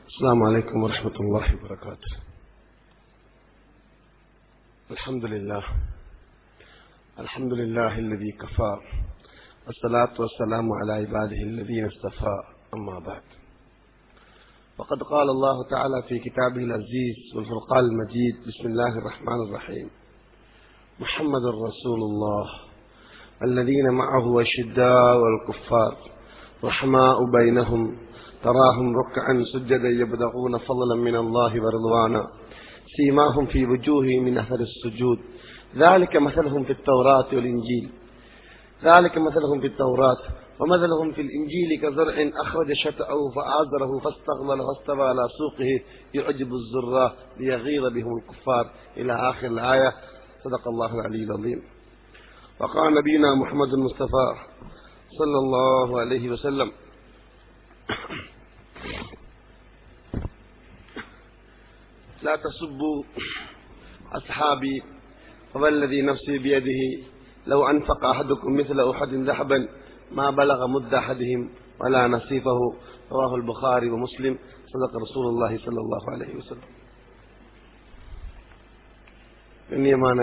السلام عليكم ورحمة الله وبركاته الحمد لله الحمد لله الذي كفى والصلاة والسلام على عباده الذين اصطفى أما بعد وقد قال الله تعالى في كتابه العزيز والفرقان المجيد بسم الله الرحمن الرحيم محمد رسول الله الذين معه أشداء والكفار رحماء بينهم تراهم ركعا سجدا يبتغون فضلا من الله ورضوانا سيماهم في وجوههم من أثر السجود ذلك مثلهم في التوراة والإنجيل ذلك مثلهم في التوراة ومثلهم في الإنجيل كزرع أخرج شطأه فآزره فاستغلل فاستوى على سوقه يعجب الزراء ليغيظ بهم الكفار إلى آخر الآية صدق الله العلي العظيم وقال نبينا محمد المصطفى صلى الله عليه وسلم لا تسبوا أصحابي فوالذي نفسي بيده لو أنفق أحدكم مثل أحد ذهبا ما بلغ مد أحدهم ولا نصيفه رواه البخاري ومسلم صدق رسول الله صلى الله عليه وسلم கண்ணியமான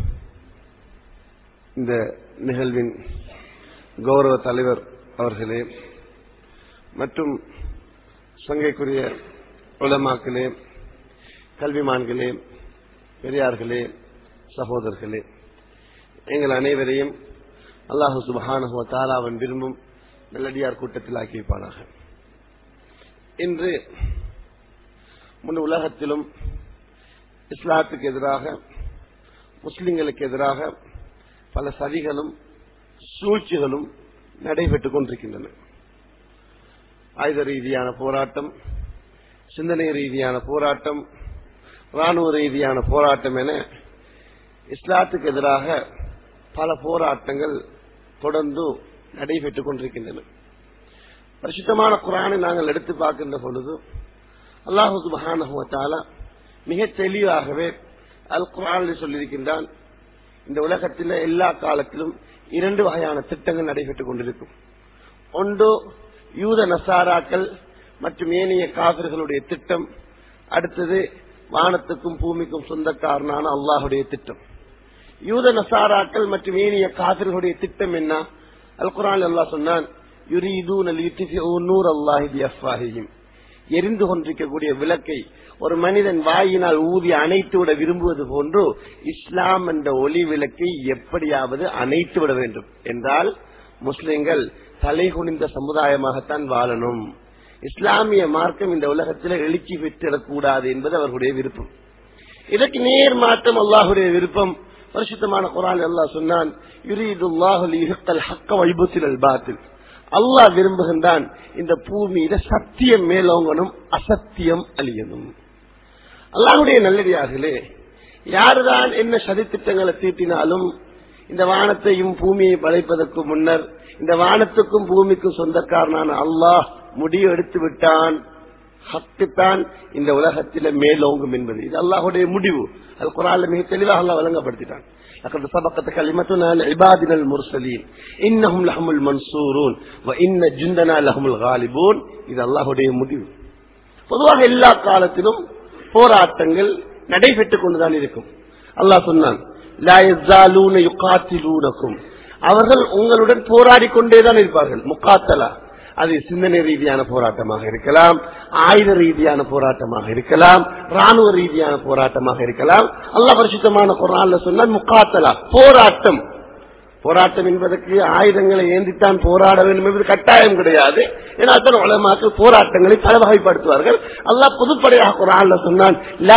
இந்த நிகழ்வின் கௌரவ தலைவர் அவர்களே மற்றும் சங்கைக்குரிய உலமாக்களே கல்விமான்களே பெரியார்களே சகோதரர்களே எங்கள் அனைவரையும் அல்லாஹு சுபஹானஹுவ தாலாவன் விரும்பும் நல்லடியார் கூட்டத்தில் ஆக்கி வைப்பானாக இன்று முழு உலகத்திலும் இஸ்லாத்துக்கு எதிராக முஸ்லிம்களுக்கு எதிராக பல சதிகளும் சூழ்ச்சிகளும் நடைபெற்றுக் கொண்டிருக்கின்றன ஆயுத ரீதியான போராட்டம் சிந்தனை ரீதியான போராட்டம் ராணுவ ரீதியான போராட்டம் என இஸ்லாத்துக்கு எதிராக பல போராட்டங்கள் தொடர்ந்து நடைபெற்றுக் கொண்டிருக்கின்றன பரிசுத்தமான குரானை நாங்கள் எடுத்து பார்க்கின்ற பொழுது அல்லாஹு மகானகுவத்தால மிக தெளிவாகவே அல் குரானில் சொல்லியிருக்கின்றான் இந்த உலகத்தில் எல்லா காலத்திலும் இரண்டு வகையான திட்டங்கள் நடைபெற்றுக் கொண்டிருக்கும் ஒன்று யூத நசாராக்கள் மற்றும் ஏனைய காவிர்களுடைய திட்டம் அடுத்தது வானத்துக்கும் பூமிக்கும் சொந்தக்காரனான அல்லாஹுடைய திட்டம் யூத நசாராக்கள் மற்றும் ஏனைய காவிர்களுடைய திட்டம் என்ன அல் குரான் அல்லா சொன்னான் எரிந்து கொண்டிருக்கக்கூடிய விளக்கை ஒரு மனிதன் வாயினால் ஊதி அணைத்து விட விரும்புவது போன்று இஸ்லாம் என்ற ஒளி விளக்கை எப்படியாவது அணைத்து விட வேண்டும் என்றால் முஸ்லிம்கள் தலை குனிந்த சமுதாயமாகத்தான் வாழணும் இஸ்லாமிய மார்க்கம் இந்த உலகத்தில் எழுச்சி பெற்றிடக்கூடாது என்பது அவர்களுடைய விருப்பம் இதற்கு நேர் மாற்றம் அல்லாஹுடைய விருப்பம் பரிசுத்தமான குரான் அல்லாஹ் சொன்னான் அல்லாஹ் விரும்புகின்றான் இந்த பூமியில சத்தியம் மேலோங்கணும் அசத்தியம் அழியணும் அல்லாஹுடைய நல்லடியார்களே யாருதான் என்ன சதி திட்டங்களை தீட்டினாலும் இந்த வானத்தையும் பூமியை படைப்பதற்கு முன்னர் இந்த வானத்துக்கும் பூமிக்கும் சொந்தக்காரனான அல்லாஹ் முடிவு எடுத்து விட்டான் ஹக்குத்தான் இந்த உலகத்தில மேலோங்கும் என்பது இது அல்லாஹுடைய முடிவு அது குரான் மிக தெளிவாக அல்லா வழங்கப்படுத்திட்டான் لقد سبقت كلمتنا لعبادنا المرسلين انهم لهم المنصورون وان جندنا لهم الغالبون இது அல்லாஹ்வுடைய முடிவு பொதுவாக எல்லா காலத்திலும் போராட்டங்கள் நடைபெற்றுக் கொண்டுதான் இருக்கும் அல்லாஹ் சொன்னான் லா யஸாலூன யுகாத்திலூனக்கும் அவர்கள் உங்களுடன் போராடி கொண்டேதான் இருப்பார்கள் முக்காத்தலா அது சிந்தனை ரீதியான போராட்டமாக இருக்கலாம் ஆயுத ரீதியான போராட்டமாக இருக்கலாம் ராணுவ ரீதியான போராட்டமாக இருக்கலாம் அல்ல பரிசுத்தமான குரான்ல சொன்னால் முக்காத்தலா போராட்டம் போராட்டம் என்பதற்கு ஆயுதங்களை ஏந்தித்தான் போராட வேண்டும் என்பது கட்டாயம் கிடையாது ஏன்னா அத்தனை உலமாக்கள் போராட்டங்களை பல வகைப்படுத்துவார்கள் அல்லாஹ் பொதுப்படையாக குரான்ல சொன்னான்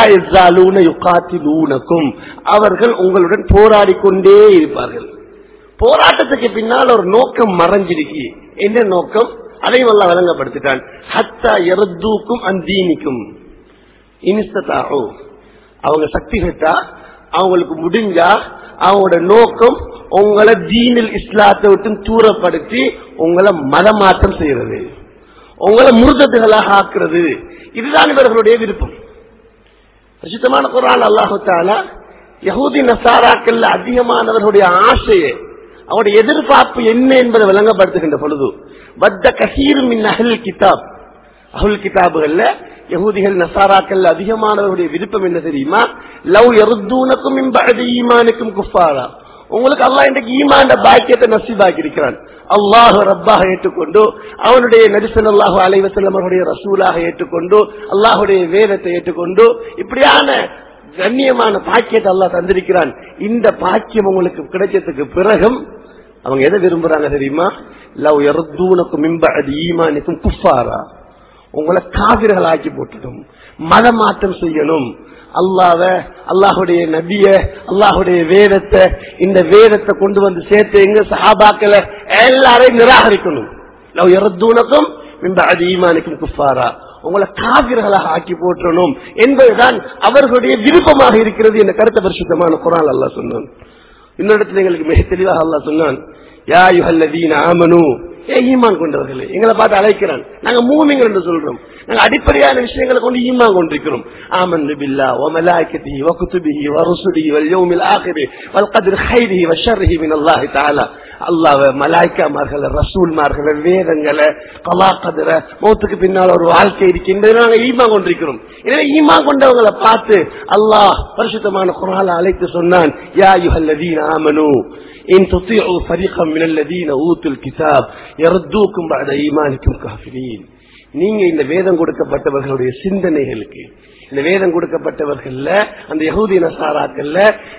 அவர்கள் உங்களுடன் போராடி கொண்டே இருப்பார்கள் போராட்டத்துக்கு பின்னால் ஒரு நோக்கம் மறைஞ்சிருக்கு என்ன நோக்கம் அதையும் அல்ல வழங்கப்படுத்திட்டான் ஹத்தா எரத்தூக்கும் அந்தீனிக்கும் இனிஸ்தாகோ அவங்க சக்தி பெற்றா அவங்களுக்கு முடிஞ்சா அவங்களோட நோக்கம் உங்களை தீனில் இஸ்லாத்தை விட்டு தூரப்படுத்தி உங்களை மதமாற்றம் செய்யறது உங்களை முருதத்துகளாக ஆக்குறது இதுதான் இவர்களுடைய விருப்பம் பிரசித்தமான குரான் அல்லாஹால யகூதி நசாராக்கள் அதிகமானவர்களுடைய ஆசையை அவருடைய எதிர்பார்ப்பு என்ன என்பதை விளங்கப்படுத்துகின்ற பொழுது வத்த கசீரும் அஹல் கிதாப் அஹுல் கிதாபுகள்ல யகூதிகள் நசாராக்கள் அதிகமானவருடைய விருப்பம் என்ன தெரியுமா லவ் எருத்தூனக்கும் இம்பது ஈமானுக்கும் குஃபாரா உங்களுக்கு அல்லாஹ் இன்றைக்கு ஈமாண்ட பாக்கியத்தை நசீபாக்கி இருக்கிறான் அல்லாஹ் ரப்பாக ஏற்றுக்கொண்டு அவனுடைய நரிசல்லாஹு அலைவசல்லம் அவருடைய ரசூலாக ஏற்றுக்கொண்டு அல்லாஹுடைய வேதத்தை ஏற்றுக்கொண்டு இப்படியான கண்ணியமான பாக்கியத்தை அல்லாஹ் தந்திருக்கிறான் இந்த பாக்கியம் உங்களுக்கு கிடைச்சதுக்கு பிறகும் அவங்க எதை விரும்புறாங்க தெரியுமா லவ் எருத்தூனக்கும் இம்பது ஈமானுக்கும் குஃபாரா உங்களை காவிர்கள் ஆக்கி போட்டுடும் மதமாற்றம் செய்யணும் அல்லாவ அல்லாஹுடைய நபிய அல்லாஹுடைய வேதத்தை இந்த வேதத்தை கொண்டு வந்து சேர்த்து எங்க சஹாபாக்களை எல்லாரையும் நிராகரிக்கணும் லவ் எருத்தூனக்கும் அது ஈமானுக்கும் குஃபாரா உங்களை காவிர்களாக ஆக்கி போற்றணும் என்பதுதான் அவர்களுடைய விருப்பமாக இருக்கிறது என்ற கருத்த பரிசுத்தமான குரான் அல்லாஹ் சொன்னான் இன்னொரு எங்களுக்கு மிக தெளிவாக அல்லாஹ் சொன்னான் யா யுஹல்லதீன ஆமனு ஏ ஈமான் கொண்டவர்களே எங்களை பார்த்து அழைக்கிறான் நாங்க மூமிங்கள் என்று சொல்றோம் நாங்க அடிப்படையான விஷயங்களை கொண்டு ஈமான் கொண்டிருக்கிறோம் ஆமன் பில்லா வ மலாயிகத்திஹி வ குதுபிஹி வ ருசுலிஹி வல் யௌமில் ஆகிரி வல் கத்ர் கைரிஹி வ ஷர்ரிஹி மின் அல்லாஹி தஆலா அல்லாஹ் மலாய்க்காமார்களை ரசூல்மார்களை வேதங்களை கலா கதிர மௌத்துக்கு பின்னால் ஒரு வாழ்க்கை இருக்கின்றது நாங்க ஈமான் கொண்டிருக்கிறோம் எனவே ஈமான் கொண்டவங்களை பார்த்து அல்லாஹ் பரிசுத்தமான குரால அழைத்து சொன்னான் யா யுஹல்லதீன ஆமனு إن تطيعوا فريقا من الذين أوتوا الكتاب يردوكم بعد إيمانكم كافرين நீங்க இந்த வேதம் கொடுக்கப்பட்டவர்களுடைய சிந்தனைகளுக்கு இந்த வேதம் கொடுக்கப்பட்டவர்கள்ல அந்த யகூதி நசாராக்கள்ல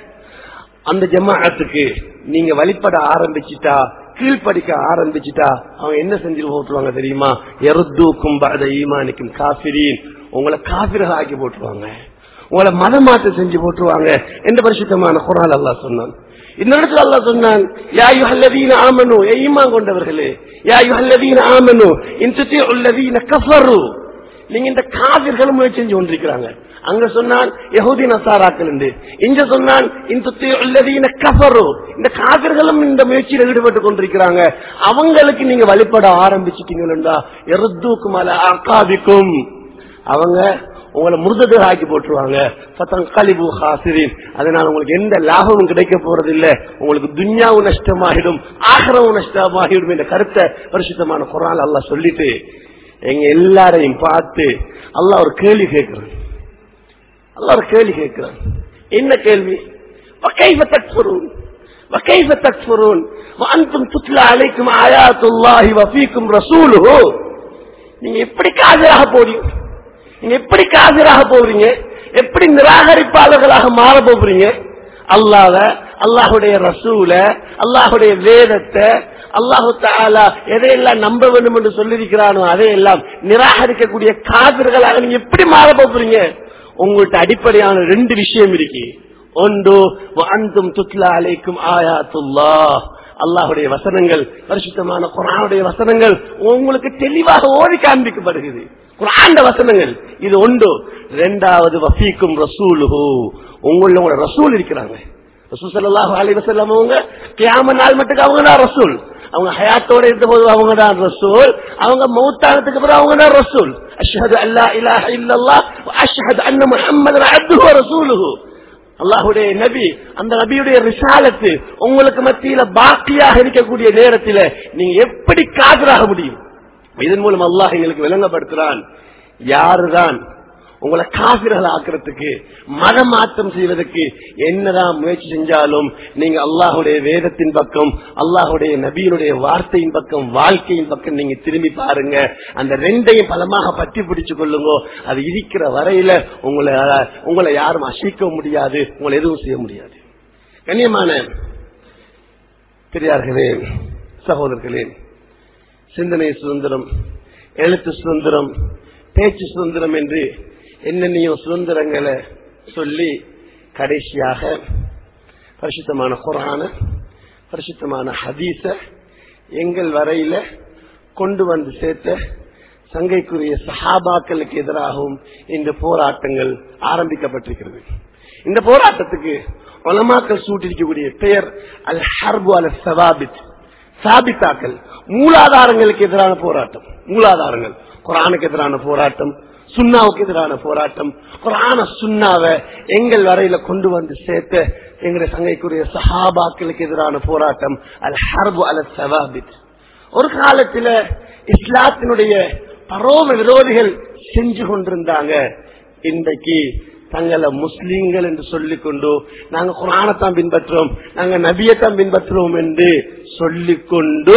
அந்த ஜமாஅத்துக்கு நீங்க வழிபட ஆரம்பிச்சிட்டா கீழ்படிக்க ஆரம்பிச்சிட்டா அவங்க என்ன செஞ்சு போட்டுருவாங்க தெரியுமா எருத்தூக்கும் பத ஈமானிக்கும் காபிரீன் உங்களை காபிர்கள் ஆக்கி போட்டுருவாங்க உங்களை மதமாற்றம் செஞ்சு போட்டுருவாங்க எந்த பரிசுத்தமான குரால் அல்லா சொன்னான் இந்த இடத்துல அல்லா சொன்னான் யா யுஹல்லதீன ஆமனு ஏ ஈமான் கொண்டவர்களே யா யுஹல்லதீன ஆமனு இன்சுத்தி உள்ளதீன கஃபரு நீங்க இந்த காவிர்களும் முயற்சி செஞ்சு கொண்டிருக்கிறாங்க அங்க சொன்னான் யகுதி நசாராக்கள் உண்டு இங்க சொன்னான் இந்த உள்ளதீன கஃபரு இந்த காவிர்களும் இந்த முயற்சியில் ஈடுபட்டு கொண்டிருக்கிறாங்க அவங்களுக்கு நீங்க வழிபட ஆரம்பிச்சிட்டீங்கன்னா எருத்தூக்கும் அல அக்காவிக்கும் அவங்க உங்களை முருததாக ஆக்கி போட்டுருவாங்க சத்தம் கலிபு ஹாசிரின் அதனால உங்களுக்கு எந்த லாபமும் கிடைக்க போறது இல்ல உங்களுக்கு துன்யாவும் நஷ்டமாகிடும் ஆகரவும் நஷ்டமாகிடும் என்ற கருத்தை பரிசுத்தமான குரான் அல்லா சொல்லிட்டு எங்க எல்லாரையும் பார்த்து அல்லா ஒரு கேள்வி கேட்கிறான் அல்லா ஒரு கேள்வி கேட்கிறான் என்ன கேள்வி وكيف تكفرون وكيف تكفرون وانتم تتلى عليكم آيات الله وفيكم رسوله நீங்க எப்படி காதலாக போறீங்க நீங்க எப்படி காதிராக போறீங்க எப்படி நிராகரிப்பாளர்களாக மாற போறீங்க அல்லாத அல்லாஹுடைய ரசூல அல்லாஹுடைய வேதத்தை அல்லாஹு தாலா எதையெல்லாம் நம்ப வேண்டும் என்று சொல்லியிருக்கிறானோ அதையெல்லாம் நிராகரிக்கக்கூடிய காதர்களாக நீங்க எப்படி மாற போறீங்க உங்கள்கிட்ட அடிப்படையான ரெண்டு விஷயம் இருக்கு ஒன்று அந்தும் துத்லா அலைக்கும் ஆயாத்துல்லா அல்லாஹுடைய வசனங்கள் பரிசுத்தமான குரானுடைய வசனங்கள் உங்களுக்கு தெளிவாக ஓடி காண்பிக்கப்படுகிறது குராண்ட வசனங்கள் இது ஒன்று ரெண்டாவது வசீக்கும் ரசூலுஹு உங்களோட ரசூல் இருக்கிறாங்க ரசூல் சல்லாஹு அலி வசல்லம் அவங்க கியாம நாள் மட்டும் அவங்க தான் ரசூல் அவங்க ஹயாத்தோட இருந்த போது அவங்க தான் ரசூல் அவங்க மௌத்தானத்துக்கு பிறகு அவங்க தான் ரசூல் அஷ்ஹது அல்லா இலாஹ இல்லல்லாஹ் அஷ்ஹது அன்ன முஹம்மது அப்துஹு ரசூலுஹு அல்லாஹுடைய நபி அந்த நபியுடைய ரிசாலத்து உங்களுக்கு மத்தியில பாக்கியாக இருக்கக்கூடிய நேரத்தில் நீங்க எப்படி காதலாக முடியும் இதன் மூலம் அல்லாஹ் எங்களுக்கு விளங்கப்படுத்துறான் யாருதான் உங்களை காபிர்கள் ஆக்குறதுக்கு மதமாற்றம் செய்வதற்கு என்னதான் முயற்சி செஞ்சாலும் நீங்க அல்லாஹுடைய வேதத்தின் பக்கம் அல்லாஹுடைய நபியினுடைய வார்த்தையின் பக்கம் வாழ்க்கையின் பக்கம் நீங்க திரும்பி பாருங்க அந்த ரெண்டையும் பலமாக பற்றி பிடிச்சு கொள்ளுங்க அது இருக்கிற வரையில உங்களை உங்களை யாரும் அசைக்க முடியாது உங்களை எதுவும் செய்ய முடியாது கண்ணியமான பெரியார்களே சகோதரர்களே சிந்தனை சுதந்திரம் எழுத்து சுதந்திரம் பேச்சு சுதந்திரம் என்று என்னென்னையோ சுதந்திரங்களை சொல்லி கடைசியாக பரிசுத்தமான குரான பரிசுத்தமான ஹதீஸ எங்கள் வரையில கொண்டு வந்து சேர்த்த சங்கைக்குரிய சஹாபாக்களுக்கு எதிராகவும் இந்த போராட்டங்கள் ஆரம்பிக்கப்பட்டிருக்கிறது இந்த போராட்டத்துக்கு உலமாக்கள் சூட்டிருக்கக்கூடிய பெயர் அல் ஹர்பு அல் சவாபித் சாபித்தாக்கள் மூலாதாரங்களுக்கு எதிரான போராட்டம் மூலாதாரங்கள் குரானுக்கு எதிரான போராட்டம் சுண்ணாவுக்கு எதிரான போராட்டம் குரான சுண்ணாவை எங்கள் வரையில கொண்டு வந்து சேர்த்த எங்களுடைய சங்கைக்குரிய சஹாபாக்களுக்கு எதிரான போராட்டம் அல் ஹர்பு அல் சவாபித் ஒரு காலத்துல இஸ்லாத்தினுடைய பரோம விரோதிகள் செஞ்சு கொண்டிருந்தாங்க இன்றைக்கு தங்களை முஸ்லீம்கள் என்று சொல்லிக் கொண்டு நாங்க குரானத்தான் பின்பற்றுறோம் நாங்க நபியத்தான் பின்பற்றுறோம் என்று சொல்லிக்கொண்டு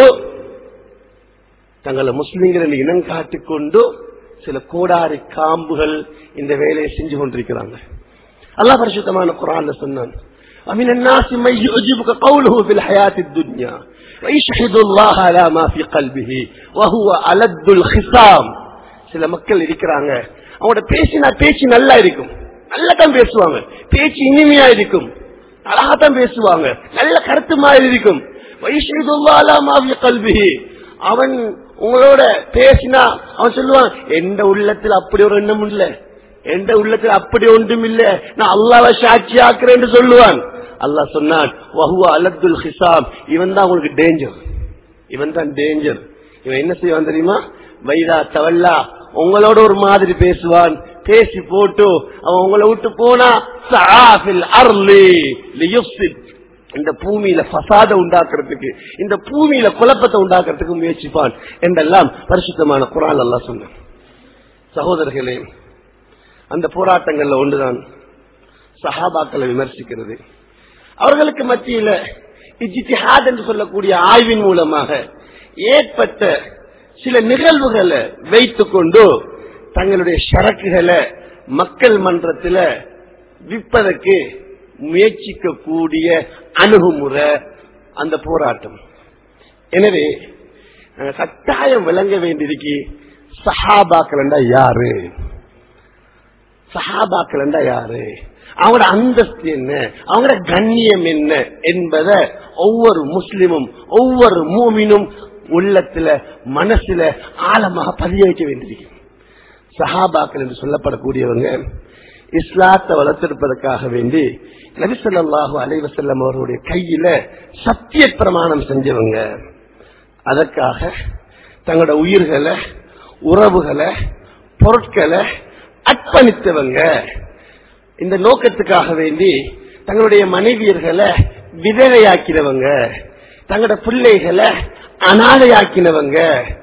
தங்களை முஸ்லீம்கள் என்று இனம் காட்டிக்கொண்டு சில கோடாரி காம்புகள் இந்த வேலையை செஞ்சு கொண்டிருக்கிறாங்க அல்லாஹ் பரிசுத்தமான குரான்ல சொன்னான் ومن الناس من يعجبك قوله في الحياة الدنيا ويشهد الله على ما في قلبه وهو ألد الخصام சில மக்கள் இருக்கிறாங்க அவங்களோட பேசினா பேச்சு நல்லா இருக்கும் நல்லா தான் பேசுவாங்க பேச்சு இனிமையா இருக்கும் அழகா தான் பேசுவாங்க நல்ல கருத்து மாதிரி இருக்கும் வைஷிதுல்லாலாமாவிய கல்வி அவன் உங்களோட பேசினா அவன் சொல்லுவான் எந்த உள்ளத்தில் அப்படி ஒரு எண்ணம் இல்ல எந்த உள்ளத்தில் அப்படி ஒன்றும் இல்ல நான் அல்லாவை சாட்சி ஆக்குறேன்னு சொல்லுவான் அல்லாஹ் சொன்னான் வஹுவா அலத்துல் ஹிசாம் இவன் தான் உங்களுக்கு டேஞ்சர் இவன் தான் டேஞ்சர் இவன் என்ன செய்வான் தெரியுமா வைதா தவல்லா உங்களோட ஒரு மாதிரி பேசுவான் பேசி போட்டு அவன் உங்களை விட்டு போனா சஆஃபில் அர்லி லியுஃப்சித் இந்த பூமியில ஃபசாத உண்டாக்குறதுக்கு இந்த பூமியில குழப்பத்தை உண்டாக்குறதுக்கு முயற்சிப்பான் என்றெல்லாம் பரிசுத்தமான குரான் அல்லாஹ் சொன்னான் சகோதரர்களே அந்த போராட்டங்கள்ல ஒன்றுதான் சஹாபாக்களை விமர்சிக்கிறது அவர்களுக்கு மத்தியில இஜித்திஹாத் என்று சொல்லக்கூடிய ஆய்வின் மூலமாக ஏற்பட்ட சில நிகழ்வுகளை வைத்துக் கொண்டு தங்களுடைய சரக்குகளை மக்கள் மன்றத்தில் விற்பதற்கு முயற்சிக்கக்கூடிய அணுகுமுறை அந்த போராட்டம் எனவே அஹ், கட்டாயம் விளங்க வேண்டியிருக்கு சஹாபாக்கள் யாரு சஹாபாக்கள் யாரு அவங்களோட அந்தஸ்து என்ன அவங்களோட கண்ணியம் என்ன என்பதை ஒவ்வொரு முஸ்லிமும் ஒவ்வொரு மூமினும் உள்ளத்துல மனசுல ஆழமாக பதிய வைக்க வேண்டியிருக்கு சஹாபாக்கள் என்று சொல்லப்படக்கூடியவங்க இஸ்லாத்தை வளர்த்தெடுப்பதற்காக வேண்டி நபிசல்லாஹு அலைவசல்லம் அவர்களுடைய கையில சத்திய பிரமாணம் செஞ்சவங்க அதற்காக தங்களோட உயிர்களை உறவுகளை பொருட்களை அர்ப்பணித்தவங்க இந்த நோக்கத்துக்காக வேண்டி தங்களுடைய மனைவியர்களை விதவையாக்கினவங்க தங்களோட பிள்ளைகளை அனாதையாக்கினவங்க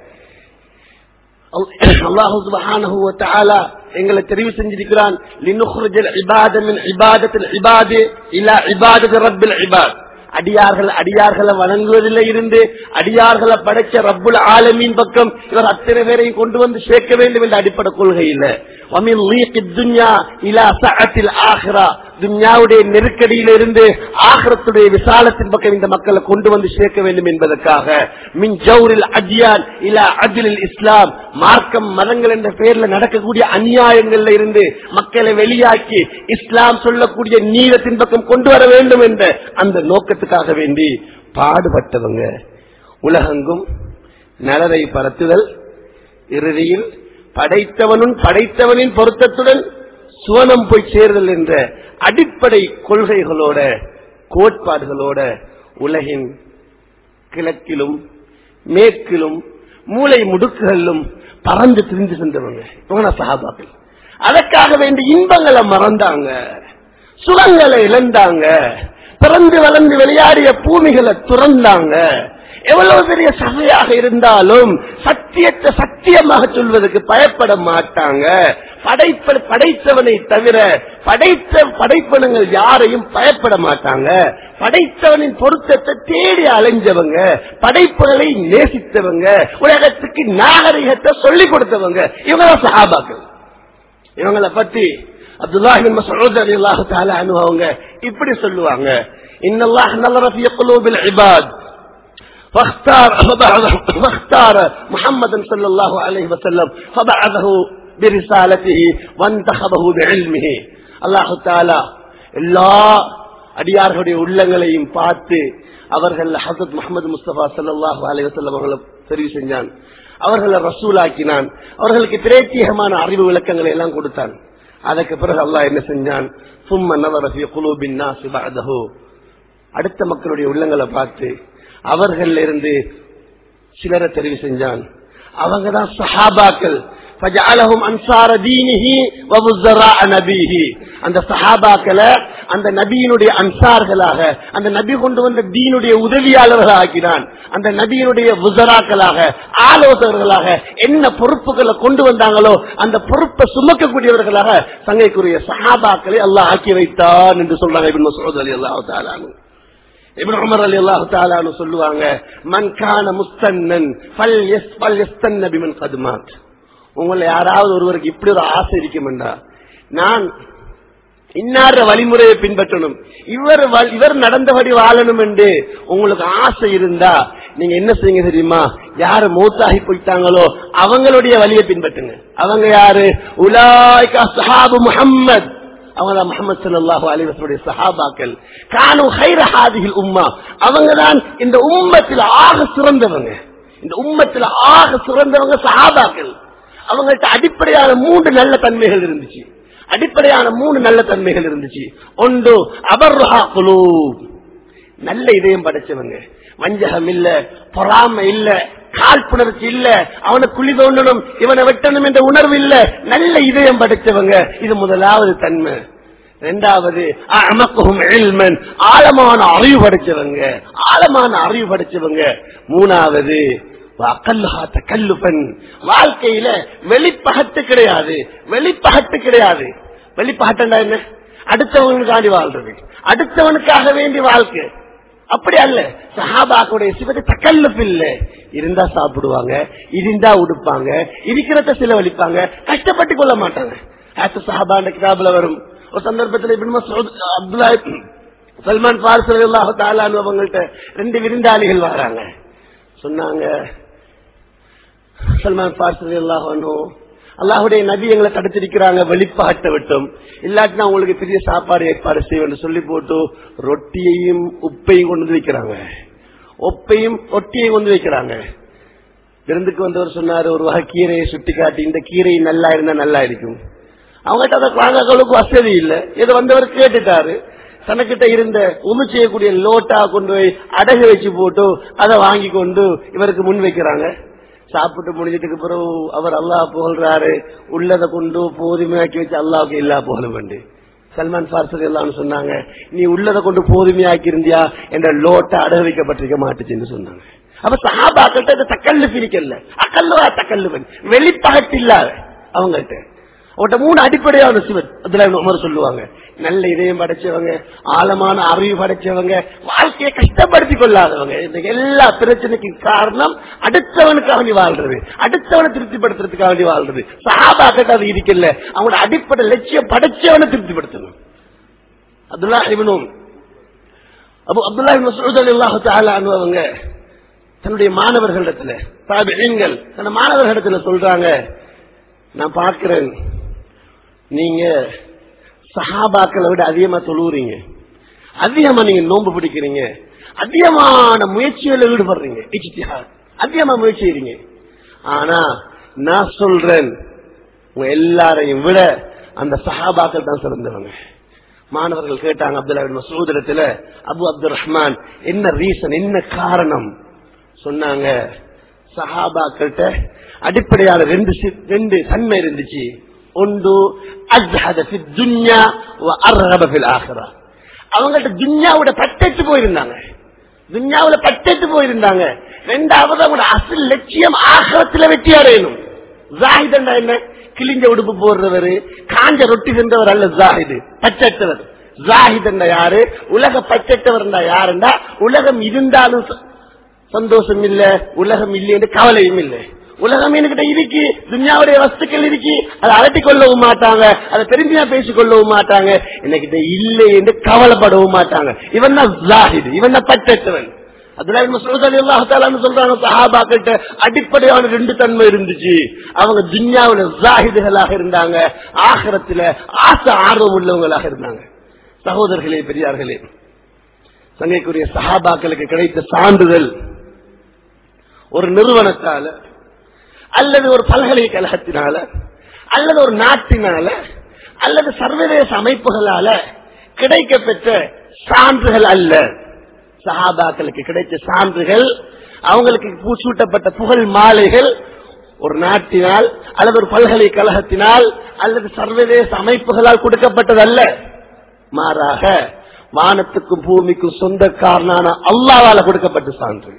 அல்லாஹு சுப்ஹானஹு வ தஆலா எங்களை தெரிவு செஞ்சிருக்கிறான் லினுக்ரிஜல் இபாத மின் இபாதத்தில் இபாது இலா இபாதத்து ரப்பில் இபாத் அடியார்கள் அடியார்களை வணங்குவதில் இருந்து அடியார்களை படைச்ச ரப்புல் ஆலமீன் பக்கம் இவர் அத்தனை பேரையும் கொண்டு வந்து சேர்க்க வேண்டும் என்ற அடிப்படை கொள்கை இல்ல وَمِنْ ضِيقِ الدُّنْيَا إِلَى سَعَةِ الْآخِرَةِ துன்யாவுடைய நெருக்கடியில இருந்து ஆகரத்துடைய விசாலத்தின் பக்கம் இந்த மக்களை கொண்டு வந்து சேர்க்க வேண்டும் என்பதற்காக மின் ஜவுரில் அஜியான் இல அஜிலில் இஸ்லாம் மார்க்கம் மதங்கள் என்ற பெயர்ல நடக்கக்கூடிய அநியாயங்கள்ல இருந்து மக்களை வெளியாக்கி இஸ்லாம் சொல்லக்கூடிய நீளத்தின் பக்கம் கொண்டு வர வேண்டும் என்ற அந்த நோக்கத்துக்காக வேண்டி பாடுபட்டவங்க உலகெங்கும் நலரை பரத்துதல் இறுதியில் படைத்தவனும் படைத்தவனின் பொருத்தத்துடன் சுவனம் போய் சேருதல் என்ற அடிப்படை கொள்கைகளோட கோட்பாடுகளோட உலகின் கிழக்கிலும் மேற்கிலும் மூளை முடுக்குகளிலும் பறந்து திரிந்து சென்றவங்க இவங்க சகாபாக்கள் அதற்காக வேண்டி இன்பங்களை மறந்தாங்க சுகங்களை இழந்தாங்க பிறந்து வளர்ந்து விளையாடிய பூமிகளை துறந்தாங்க எவ்வளவு பெரிய சபையாக இருந்தாலும் சத்தியத்தை சத்தியமாக சொல்வதற்கு பயப்பட மாட்டாங்க படைப்ப படைத்தவனை தவிர படைத்த படைப்பனங்கள் யாரையும் பயப்பட மாட்டாங்க படைத்தவனின் பொருத்தத்தை தேடி அலைஞ்சவங்க படைப்புகளை நேசித்தவங்க உலகத்துக்கு நாகரிகத்தை சொல்லிக் கொடுத்தவங்க இவங்க சஹாபாக்கள் இவங்களை பத்தி அப்துல்லாஹின் மசூத் ரலியல்லாஹு தஆலா அன்ஹு அவங்க இப்படி சொல்லுவாங்க இன்னல்லாஹ் நலர ஃபீ குலூபில் இபாத் فاختار فبعثه فاختار محمدا صلى الله عليه وسلم فبعثه برسالته وانتخبه بعلمه الله تعالى எல்லா அடியார்களுடைய உள்ளங்களையும் பார்த்து அவர்கள் ஹசரத் முகமது முஸ்தபா சல்லாஹூ அலி வசல்லம் அவர்களை தெரிவு செஞ்சான் அவர்களை ரசூலாக்கினான் அவர்களுக்கு பிரேத்தியகமான அறிவு விளக்கங்களை எல்லாம் கொடுத்தான் அதற்கு பிறகு அல்லாஹ் என்ன செஞ்சான் சும்ம நவரசிய குலூபின் நாசி பஅதஹு அடுத்த மக்களுடைய உள்ளங்களை பார்த்து அவர்கள் இருந்து சிலரை தெரிவு செஞ்சான் அவங்க தான் சஹாபாக்கள் فجعلهم انصار دينه ووزراء نبيه அந்த சஹாபாக்களை அந்த நபியினுடைய அன்சார்களாக அந்த நபி கொண்டு வந்த தீனுடைய உதவியாளர்களாக ஆக்கினான் அந்த நபியினுடைய உசராக்களாக ஆலோசகர்களாக என்ன பொறுப்புகளை கொண்டு வந்தாங்களோ அந்த பொறுப்பை சுமக்கக்கூடியவர்களாக சங்கைக்குரிய சஹாபாக்களை அல்லாஹ் ஆக்கி வைத்தான் என்று சொல்றாங்க இப்னு மஸ்ஊத் ரலியல்லாஹு தஆலா அன்ஹு. இப்னு உமர் ரலியல்லாஹு தஆலா அன்ஹு சொல்லுவாங்க மன் கான முஸ்தன்னன் ஃபல் யஸ் ஃபல் யஸ்தன்ன பிமன் கத் மாத் உங்களை யாராவது ஒருவருக்கு இப்படி ஒரு ஆசை இருக்குமெண்டா நான் இன்னார வழிமுறையை பின்பற்றணும் இவர் வ- இவர் நடந்தபடி வாழணும் என்று உங்களுக்கு ஆசை இருந்தா நீங்க என்ன செய்யுங்க தெரியுமா யாரு மூத்தாகி போயிட்டாங்களோ அவங்களுடைய வழியை பின்பற்றுங்க அவங்க யாரு உலாய்கா சஹாபு முஹம்மத் அவங்க தான் முகமது சல்லாஹூ அலிவசனுடைய சஹாபாக்கள் கானு ஹைர ஹாதிகள் உம்மா அவங்க தான் இந்த உம்மத்தில் ஆக சிறந்தவங்க இந்த உம்மத்தில் ஆக சிறந்தவங்க சஹாபாக்கள் அவங்கள்ட்ட அடிப்படையான மூன்று நல்ல தன்மைகள் இருந்துச்சு அடிப்படையான மூணு நல்ல தன்மைகள் இருந்துச்சு ஒன்று அபர்ஹா குலூ நல்ல இதயம் படைச்சவங்க வஞ்சகம் இல்ல பொறாமை இல்ல காழ்ப்புணர்ச்சி இல்ல அவனை குழி தோண்டணும் இவனை வெட்டணும் என்ற உணர்வு இல்ல நல்ல இதயம் படைச்சவங்க இது முதலாவது தன்மை ரெண்டாவது அமக்குஹும் இல்மன் ஆழமான அறிவு படைச்சவங்க ஆழமான அறிவு படைச்சவங்க மூணாவது அக்கல்லுஹா தக்கல்லுபன் வாழ்க்கையில வெளிப்பகட்டு கிடையாது வெளிப்பகட்டு கிடையாது வெளிப்பகட்டா என்ன அடுத்தவனுக்காண்டி வாழ்றது அடுத்தவனுக்காக வேண்டி வாழ்க்கை அப்படி அல்ல சஹாபாக்குடைய சிவத்தை தக்கல்லுப்பு இல்ல இருந்தா சாப்பிடுவாங்க இருந்தா உடுப்பாங்க இருக்கிறத செலவழிப்பாங்க கஷ்டப்பட்டு கொள்ள மாட்டாங்க ஆத்து சஹாபாண்ட கிதாபுல வரும் ஒரு சந்தர்ப்பத்தில் Ibn Masud Abdullah Salman Faris ரலியல்லாஹு தஆலா அன்ஹு அவங்கள்ட்ட ரெண்டு விருந்தாளிகள் வராங்க சொன்னாங்க சல்மான் பாரிஸ் ரலியல்லாஹு அன்ஹு அல்லாஹுடைய நபி எங்களை தடுத்திருக்கிறாங்க வெளிப்பாட்டை விட்டும் இல்லாட்டினா உங்களுக்கு பெரிய சாப்பாடு ஏற்பாடு செய்வேன் சொல்லி போட்டு ரொட்டியையும் உப்பையும் கொண்டு வந்து வைக்கிறாங்க ஒப்பையும் ஒட்டியையும் கொண்டு வைக்கிறாங்க விருந்துக்கு வந்தவர் சொன்னாரு ஒரு வகை கீரையை சுட்டி காட்டி இந்த கீரை நல்லா இருந்தா நல்லா இருக்கும் அவங்ககிட்ட அதை வாங்கங்களுக்கு வசதி இல்லை இதை வந்தவர் கேட்டுட்டாரு தனக்கிட்ட இருந்த உமி செய்யக்கூடிய லோட்டா கொண்டு போய் அடகு வச்சு போட்டு அதை வாங்கி கொண்டு இவருக்கு முன் வைக்கிறாங்க சாப்பிட்டு முடிஞ்சதுக்கு பிறகு அவர் அல்லாஹ் புகழ்றாரு உள்ளதை கொண்டு போதுமையாக்கி வச்சு அல்லாவுக்கு எல்லா புகழும் உண்டு சல்மான் பார்சல் எல்லாம் சொன்னாங்க நீ உள்ளதை கொண்டு போதுமையாக்கி இருந்தியா என்ற லோட்டை அடகு வைக்கப்பட்டிருக்க மாட்டுச்சுன்னு சொன்னாங்க அப்ப சஹாபாக்கள்கிட்ட தக்கல்லு பிரிக்கல அக்கல்லுவா தக்கல்லு வெளிப்பகட்டு இல்லாத அவங்கள்ட்ட அவட்ட மூணு அடிப்படையான சிவன் அதுல உமர் சொல்லுவாங்க நல்ல இதயம் படைச்சவங்க ஆழமான அறிவு படைச்சவங்க வாழ்க்கையை கஷ்டப்படுத்திக் கொள்ளாதவங்க இந்த எல்லா பிரச்சனைக்கு காரணம் அடுத்தவனுக்காக வேண்டி வாழ்றது அடுத்தவனை திருப்திப்படுத்துறதுக்காக வேண்டி வாழ்றது சஹாபாக்கிட்ட அது இருக்கல அவங்களோட அடிப்படை லட்சியம் படைச்சவனை திருப்திப்படுத்தணும் அப்துல்லா இவனும் அப்போ அப்துல்லா மசூத் அலி அல்லாஹு தாலா அவங்க தன்னுடைய மாணவர்களிடத்துல தாபிகள் தன் மாணவர்களிடத்துல சொல்றாங்க நான் பார்க்கிறேன் நீங்க சஹாபாக்களை விட அதிகமா தொழுவுறீங்க அதிகமா நீங்க நோன்பு பிடிக்கிறீங்க அதிகமான முயற்சியில ஈடுபடுறீங்க இஜ்திஹாத். அதிகமா முயற்சி செய்றீங்க ஆனா நான் சொல்றேன் உங்க எல்லாரையும் விட அந்த சஹாபாக்கள் தான் சிறந்தவங்க மாணவர்கள் கேட்டாங்க அப்துல்லா பின் மசூத் இடத்துல அபு அப்துல் ரஹ்மான் என்ன ரீசன் என்ன காரணம் சொன்னாங்க சஹாபாக்கள்கிட்ட அடிப்படையான ரெண்டு சி- ரெண்டு தன்மை இருந்துச்சு ஒன்று அஸ்ஹத ஃபி துன்யா வ அர்ஹப ஃபில் ஆখিরা அவங்கள்ட்ட துன்யாவோட பட்டெட்டு போயிருந்தாங்க துன்யாவுல பட்டெட்டு போயிருந்தாங்க ரெண்டாவது அவங்களோட அசல் லட்சியம் ஆகரத்துல வெற்றி அடையணும் ஜாஹிதண்டா என்ன கிழிஞ்ச உடுப்பு போடுறவரு காஞ்ச ரொட்டி சென்றவர் அல்ல ஜாஹிது பச்சட்டவர் ஜாஹிதண்டா யாரு உலக பச்சட்டவர் யாருண்டா உலகம் இருந்தாலும் ச- சந்தோஷம் இல்ல உலகம் இல்லை என்று கவலையும் இல்லை உலகம் என்கிட்ட இருக்கு துன்யாவுடைய வஸ்துக்கள் இருக்கு அதை அலட்டிக் கொள்ளவும் மாட்டாங்க அதை பெருமையா பேசிக் கொள்ளவும் மாட்டாங்க என்கிட்ட இல்லை என்று கவலைப்படவும் மாட்டாங்க இவன் தான் ஜாஹிது இவன் தான் பற்றவன் அதுல மசூத் அலி அல்லாஹாலு சொல்றாங்க சஹாபாக்கிட்ட அடிப்படையான ரெண்டு தன்மை இருந்துச்சு அவங்க துன்யாவுல ஜாஹிதுகளாக இருந்தாங்க ஆகரத்துல ஆசை ஆர்வம் உள்ளவங்களாக இருந்தாங்க சகோதரர்களே பெரியார்களே சங்கைக்குரிய சஹாபாக்களுக்கு கிடைத்த சான்றிதழ் ஒரு நிறுவனத்தால அல்லது ஒரு பல்கலைக்கழகத்தினால அல்லது ஒரு நாட்டினால அல்லது சர்வதேச அமைப்புகளால கிடைக்கப்பெற்ற சான்றுகள் அல்ல சஹாபாக்களுக்கு கிடைத்த சான்றுகள் அவங்களுக்கு பூசூட்டப்பட்ட புகழ் மாலைகள் ஒரு நாட்டினால் அல்லது ஒரு பல்கலைக்கழகத்தினால் அல்லது சர்வதேச அமைப்புகளால் கொடுக்கப்பட்டதல்ல மாறாக வானத்துக்கும் பூமிக்கும் சொந்தக்காரனான அல்லாவால கொடுக்கப்பட்ட சான்று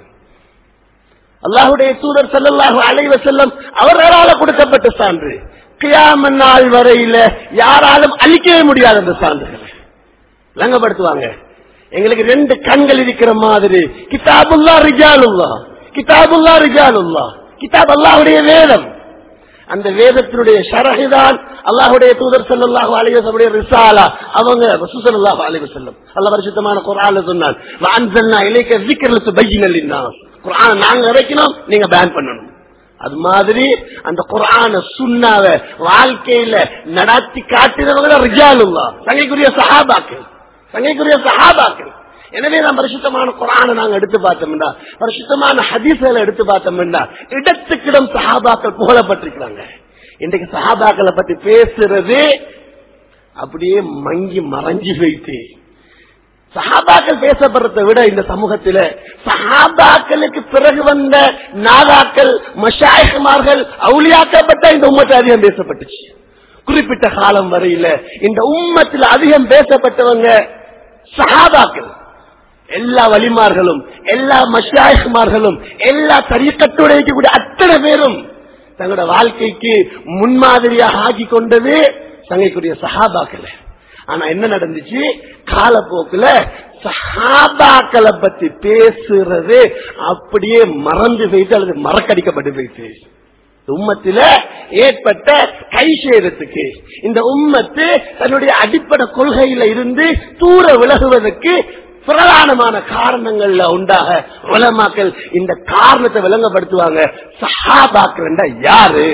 அல்லாஹுடைய தூதர் செல்லல்லாஹு அலைவ செல்லம் அவர்களால கொடுக்கப்பட்ட சான்று கியாம நாள் வரையில யாராலும் அழிக்கவே முடியாது அந்த சான்றுகளை விளங்கப்படுத்துவாங்க எங்களுக்கு ரெண்டு கண்கள் இருக்கிற மாதிரி கிதாபுல்லா ரிஜாலுல்லா கிதாபுல்லா ரிஜாலுல்லா கிதாப் அல்லாஹுடைய வேதம் அந்த வேதத்தினுடைய ஷரஹிதான் அல்லாஹுடைய தூதர் சல்லாஹு அலைவசமுடைய ரிசாலா அவங்க ரசூசல்லாஹு அலைவ செல்லம் அல்ல பரிசுத்தமான குரான் சொன்னான் வான்சன்னா இலைக்க விக்கிரத்து பையினல் குரான் நாங்க இறக்கணும் நீங்க பேன் பண்ணணும் அது மாதிரி அந்த குரான சுண்ணாவ வாழ்க்கையில நடத்தி காட்டினவங்க ரிஜாலுல்லா தங்கைக்குரிய சஹாபாக்கள் தங்கைக்குரிய சஹாபாக்கள் எனவே நாம் பரிசுத்தமான குரானை நாங்க எடுத்து பார்த்தோம்னா பரிசுத்தமான ஹதீஸ்களை எடுத்து பார்த்தோம்னா இடத்துக்கிடம் சஹாபாக்கள் புகழப்பட்டிருக்கிறாங்க இன்றைக்கு சஹாபாக்களை பத்தி பேசுறது அப்படியே மங்கி மறைஞ்சு வைத்து சஹாபாக்கள் பேசப்படுறதை விட இந்த சமூகத்தில சஹாபாக்களுக்கு பிறகு வந்த நாதாக்கள் மஷாயகுமார்கள் அவுளியாக்கப்பட்ட இந்த உம்மத்தை அதிகம் பேசப்பட்டுச்சு குறிப்பிட்ட காலம் வரையில இந்த உம்மத்தில் அதிகம் பேசப்பட்டவங்க சஹாபாக்கள் எல்லா வலிமார்களும் எல்லா மஷாயகுமார்களும் எல்லா தரியக்கத்தோட இருக்கக்கூடிய அத்தனை பேரும் தங்களோட வாழ்க்கைக்கு முன்மாதிரியாக ஆக்கி கொண்டது தங்கைக்குரிய சஹாபாக்கள் ஆனா என்ன நடந்துச்சு காலப்போக்குல சஹாபாக்களை பத்தி பேசுறது அப்படியே மறந்து போயிட்டு அல்லது மறக்கடிக்கப்பட்டு போயிட்டு உம்மத்தில ஏற்பட்ட கை சேதத்துக்கு இந்த உம்மத்து தன்னுடைய அடிப்படை கொள்கையில இருந்து தூர விலகுவதற்கு பிரதானமான காரணங்கள்ல உண்டாக உலமாக்கள் இந்த காரணத்தை விளங்கப்படுத்துவாங்க சஹாபாக்கள் யாரு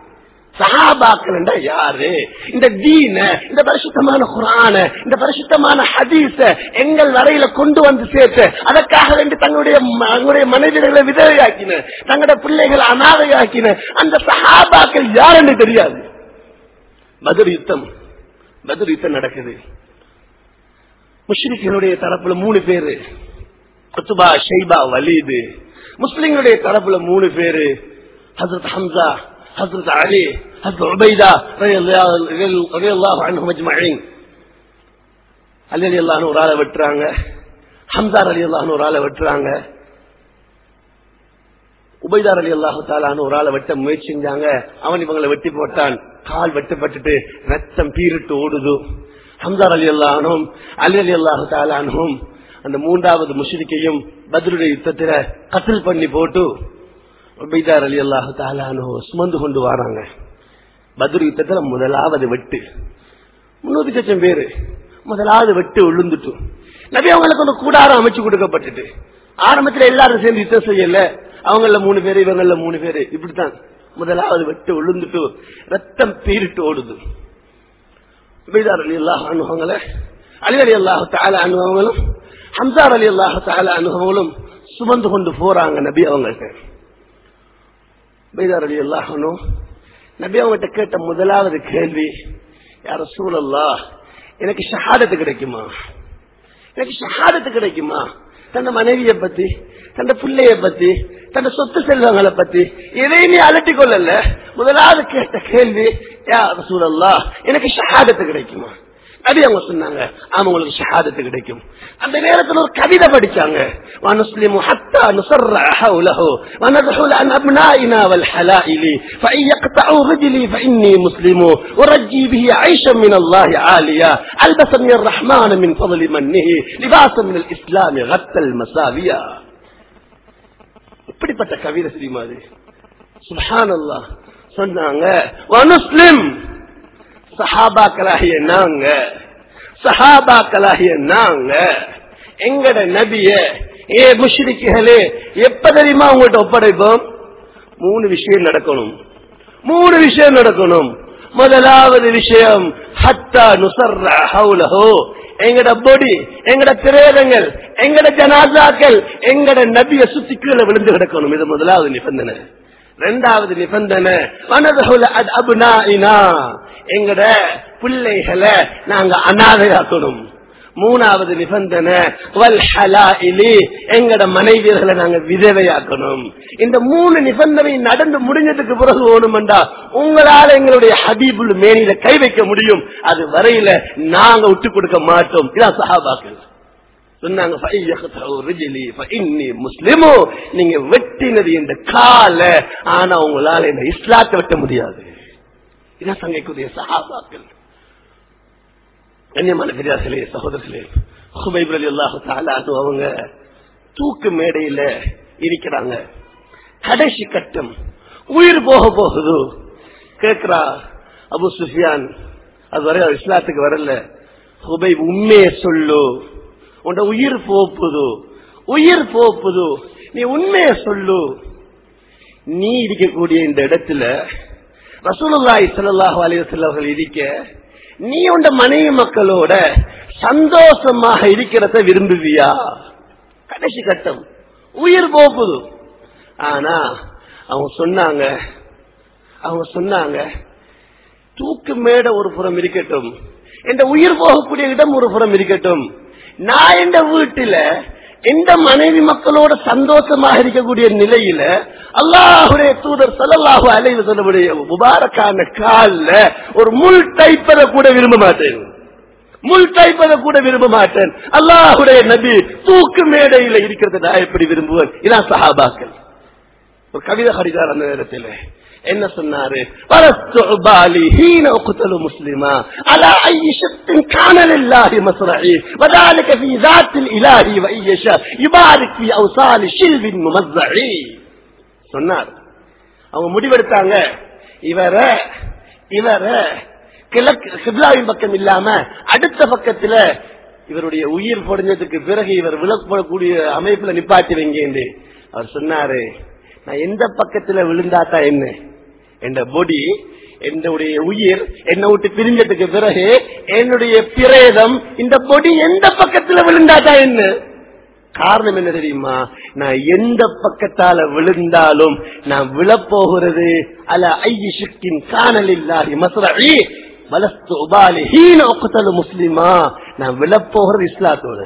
சஹாபாக்கள் யாரு இந்த தீன இந்த பரிசுத்தமான குரான இந்த பரிசுத்தமான ஹதீஸ எங்கள் வரையில கொண்டு வந்து சேர்த்து அதற்காக வேண்டி தங்களுடைய தங்களுடைய மனைவிகளை விதவையாக்கின தங்களுடைய பிள்ளைகளை அனாதையாக்கின அந்த சஹாபாக்கள் யார் என்று தெரியாது பதில் யுத்தம் பதில் யுத்தம் நடக்குது முஸ்லிம்களுடைய தரப்புல மூணு பேரு குத்துபா ஷைபா வலீது முஸ்லிம்களுடைய தரப்புல மூணு பேரு ஹசரத் ஹம்சா ஹசரத் அலி ஹசரத் உபைதா ரலியல்லாஹு அன்ஹும் அஜ்மஈன் அலி ரலியல்லாஹு ஒரு ஆளை வெட்டுறாங்க ஹம்சா ரலியல்லாஹு ஒரு ஆளை வெட்டுறாங்க உபைதார் அலி அல்லாஹு தாலான்னு ஒரு ஆளை வெட்ட முயற்சி செஞ்சாங்க அவன் இவங்களை வெட்டி போட்டான் கால் வெட்டப்பட்டுட்டு ரத்தம் பீரிட்டு ஓடுது ஹம்சார் அலி அல்லாஹனும் அலி அலி அல்லாஹு தாலானும் அந்த மூன்றாவது முஷிரிக்கையும் பதிலுடைய யுத்தத்தில கத்தில் பண்ணி போட்டு உபைதார் அலி அல்லாஹு தாலானு சுமந்து கொண்டு வராங்க பதில் யுத்தத்துல முதலாவது வெட்டு முன்னூத்தி லட்சம் பேரு முதலாவது வெட்டு விழுந்துட்டு நபி அவங்களுக்கு ஒரு கூடாரம் அமைச்சு கொடுக்கப்பட்டுட்டு ஆரம்பத்துல எல்லாரும் சேர்ந்து யுத்தம் செய்யல அவங்கள மூணு பேரு இவங்கள மூணு பேரு இப்படித்தான் முதலாவது வெட்டு விழுந்துட்டு ரத்தம் பீரிட்டு ஓடுது உபைதார் அலி அல்லாஹ் அனுபவங்கள அலி அலி அல்லாஹு தால அனுபவங்களும் ஹம்சார் அலி அல்லாஹு தால அனுபவங்களும் சுமந்து கொண்டு போறாங்க நபி அவங்கள்ட்ட உபைதார் அலி அல்லாஹனும் நபி அவங்ககிட்ட கேட்ட முதலாவது கேள்வி யார சூழல்லா எனக்கு ஷஹாதத்து கிடைக்குமா எனக்கு ஷஹாதத்து கிடைக்குமா தன் மனைவியை பத்தி தன் பிள்ளைய பத்தி தன் சொத்து செல்வங்களை பத்தி எதையுமே அலட்டி கொள்ளல முதலாவது கேட்ட கேள்வி யா சூழல்லா எனக்கு ஷஹாதத்து கிடைக்குமா நபி அவங்க சொன்னாங்க ஆமா உங்களுக்கு ஷஹாதத்து கிடைக்கும் அந்த நேரத்தில் ஒரு கவிதை படிச்சாங்க وَنُسْلِمُ حَتَّى نُصَرَّ حَوْلَهُ وَنَدْخُلَ عَنْ أَبْنَائِنَا وَالْحَلَائِلِ فَإِنْ يَقْطَعُوا رِجْلِي فَإِنِّي مُسْلِمُ وَرَجِّي بِهِ عَيْشًا مِنَ اللَّهِ عَالِيًا أَلْبَسَنِي الرَّحْمَنُ مِنْ فَضْلِ مَنِّهِ لِبَاسًا مِنَ الْإِسْلَامِ غَطَّ الْمَسَاوِيَ இப்படிப்பட்ட கவிதை தெரியுமா அது சுப்ஹானல்லாஹ் சொன்னாங்க வனுஸ்லிம் சஹாபாக்களாகிய நாங்க சஹாபாக்களாகிய நாங்க எங்கட நபிய ஏ முஷ்ரிக்குகளே எப்ப தெரியுமா உங்கள்கிட்ட ஒப்படைப்போம் மூணு விஷயம் நடக்கணும் மூணு விஷயம் நடக்கணும் முதலாவது விஷயம் ஹத்தா நுசர்ர ஹவுலஹோ எங்கட பொடி எங்கட பிரேதங்கள் எங்கட ஜனாசாக்கள் எங்கட நபிய சுத்தி கீழே விழுந்து கிடக்கணும் இது முதலாவது நிபந்தனை ரெண்டாவது நிபந்தனை வனதுல அபுனா எங்கட பிள்ளைகளை நாங்க அனாதையாக்கணும் மூணாவது நிபந்தனை வல் ஹலாயிலி எங்கட மனைவியர்களை நாங்க விதவையாக்கணும் இந்த மூணு நிபந்தனை நடந்து முடிஞ்சதுக்கு பிறகு ஓணுமெண்டா உங்களால எங்களுடைய ஹபீபுல் மேனில கை வைக்க முடியும் அது வரையில நாங்க விட்டு கொடுக்க மாட்டோம் இதான் சஹாபாக்கள் சொன்னாங்க "ஃபையக்தஉ ரிஜ்லி ஃபஇன்னி முஸ்லிமு." நீங்க வெட்டினது இந்த கால ஆனா உங்களால இந்த இஸ்லாத்தை வெட்ட முடியாது இதான் சங்கைக்குரிய சஹாபாக்கள் கண்ணியமான பெரியார்களே சகோதரர்களே ஹுபைப் அலி அல்லாஹு தாலானு அவங்க தூக்கு மேடையில இருக்கிறாங்க கடைசி கட்டம் உயிர் போக போகுது கேக்குறா அபு சுஃபியான் அது வரை அவர் இஸ்லாத்துக்கு வரல ஹுபைப் உண்மையை சொல்லு உன்ட உயிர் போப்புது உயிர் போப்புது நீ உண்மையை சொல்லு நீ இருக்கக்கூடிய இந்த இடத்துல ரசூலுல்லாஹி ஸல்லல்லாஹு அலைஹி வஸல்லம் அவர்கள் இருக்க நீ உண்ட மனைவி மக்களோட சந்தோஷமாக இருக்கிறத விரும்புவியா கடைசி கட்டம் உயிர் போப்புது ஆனா அவங்க சொன்னாங்க அவங்க சொன்னாங்க தூக்கு மேட ஒரு புறம் இருக்கட்டும் என்ற உயிர் போகக்கூடிய இடம் ஒரு புறம் இருக்கட்டும் நான் எந்த வீட்டுல எந்த மனைவி மக்களோட சந்தோஷமாக இருக்கக்கூடிய நிலையில அல்லாஹுடைய தூதர் சல்லல்லாஹு அலைவு சொல்லக்கூடிய முபாரக்கான கால்ல ஒரு முள் டைப்பதை கூட விரும்ப மாட்டேன் முள் டைப்பதை கூட விரும்ப மாட்டேன் அல்லாஹுடைய நபி தூக்கு மேடையில இருக்கிறத நான் எப்படி விரும்புவேன் இதான் சஹாபாக்கள் ஒரு கவிதை ஹரிதார் அந்த நேரத்தில் என்ன சொன்னாரு "பலஸ்து உபாலி ஹீன உக்தலு முஸ்லிமா அலா ஐ ஷத்தின் கான லில்லாஹி மஸ்ரஇ வதாலிக ஃபீ ذاتில் இலாஹி வ ஐயஷா யுபாரிக் ஃபீ அவ்சாலி ஷில்வின் முமஸ்ஸஇ சொன்னார் அவங்க முடிவெடுத்தாங்க இவர இவர கிழக்கு கிப்லாவின் பக்கம் இல்லாம அடுத்த பக்கத்துல இவருடைய உயிர் பொடிஞ்சதுக்கு பிறகு இவர் விளக்கப்படக்கூடிய அமைப்புல நிப்பாட்டி வைங்க அவர் சொன்னாரு நான் எந்த பக்கத்துல விழுந்தாத்தா என்ன என்ற பொடி என்னுடைய உயிர் என்னை விட்டு பிரிஞ்சதுக்கு பிறகு என்னுடைய பிரேதம் இந்த பொடி எந்த பக்கத்துல விழுந்தாத்தா என்ன காரணம் என்ன தெரியுமா நான் எந்த பக்கத்தால விழுந்தாலும் நான் விழப்போகிறது அல ஐயிஷுக்கின் காணல் இல்லாஹி மஸ்ரஇ வலஸ்து உபாலி ஹீன உக்தலு முஸ்லிமா நான் விழப்போகிறது இஸ்லாத்தோட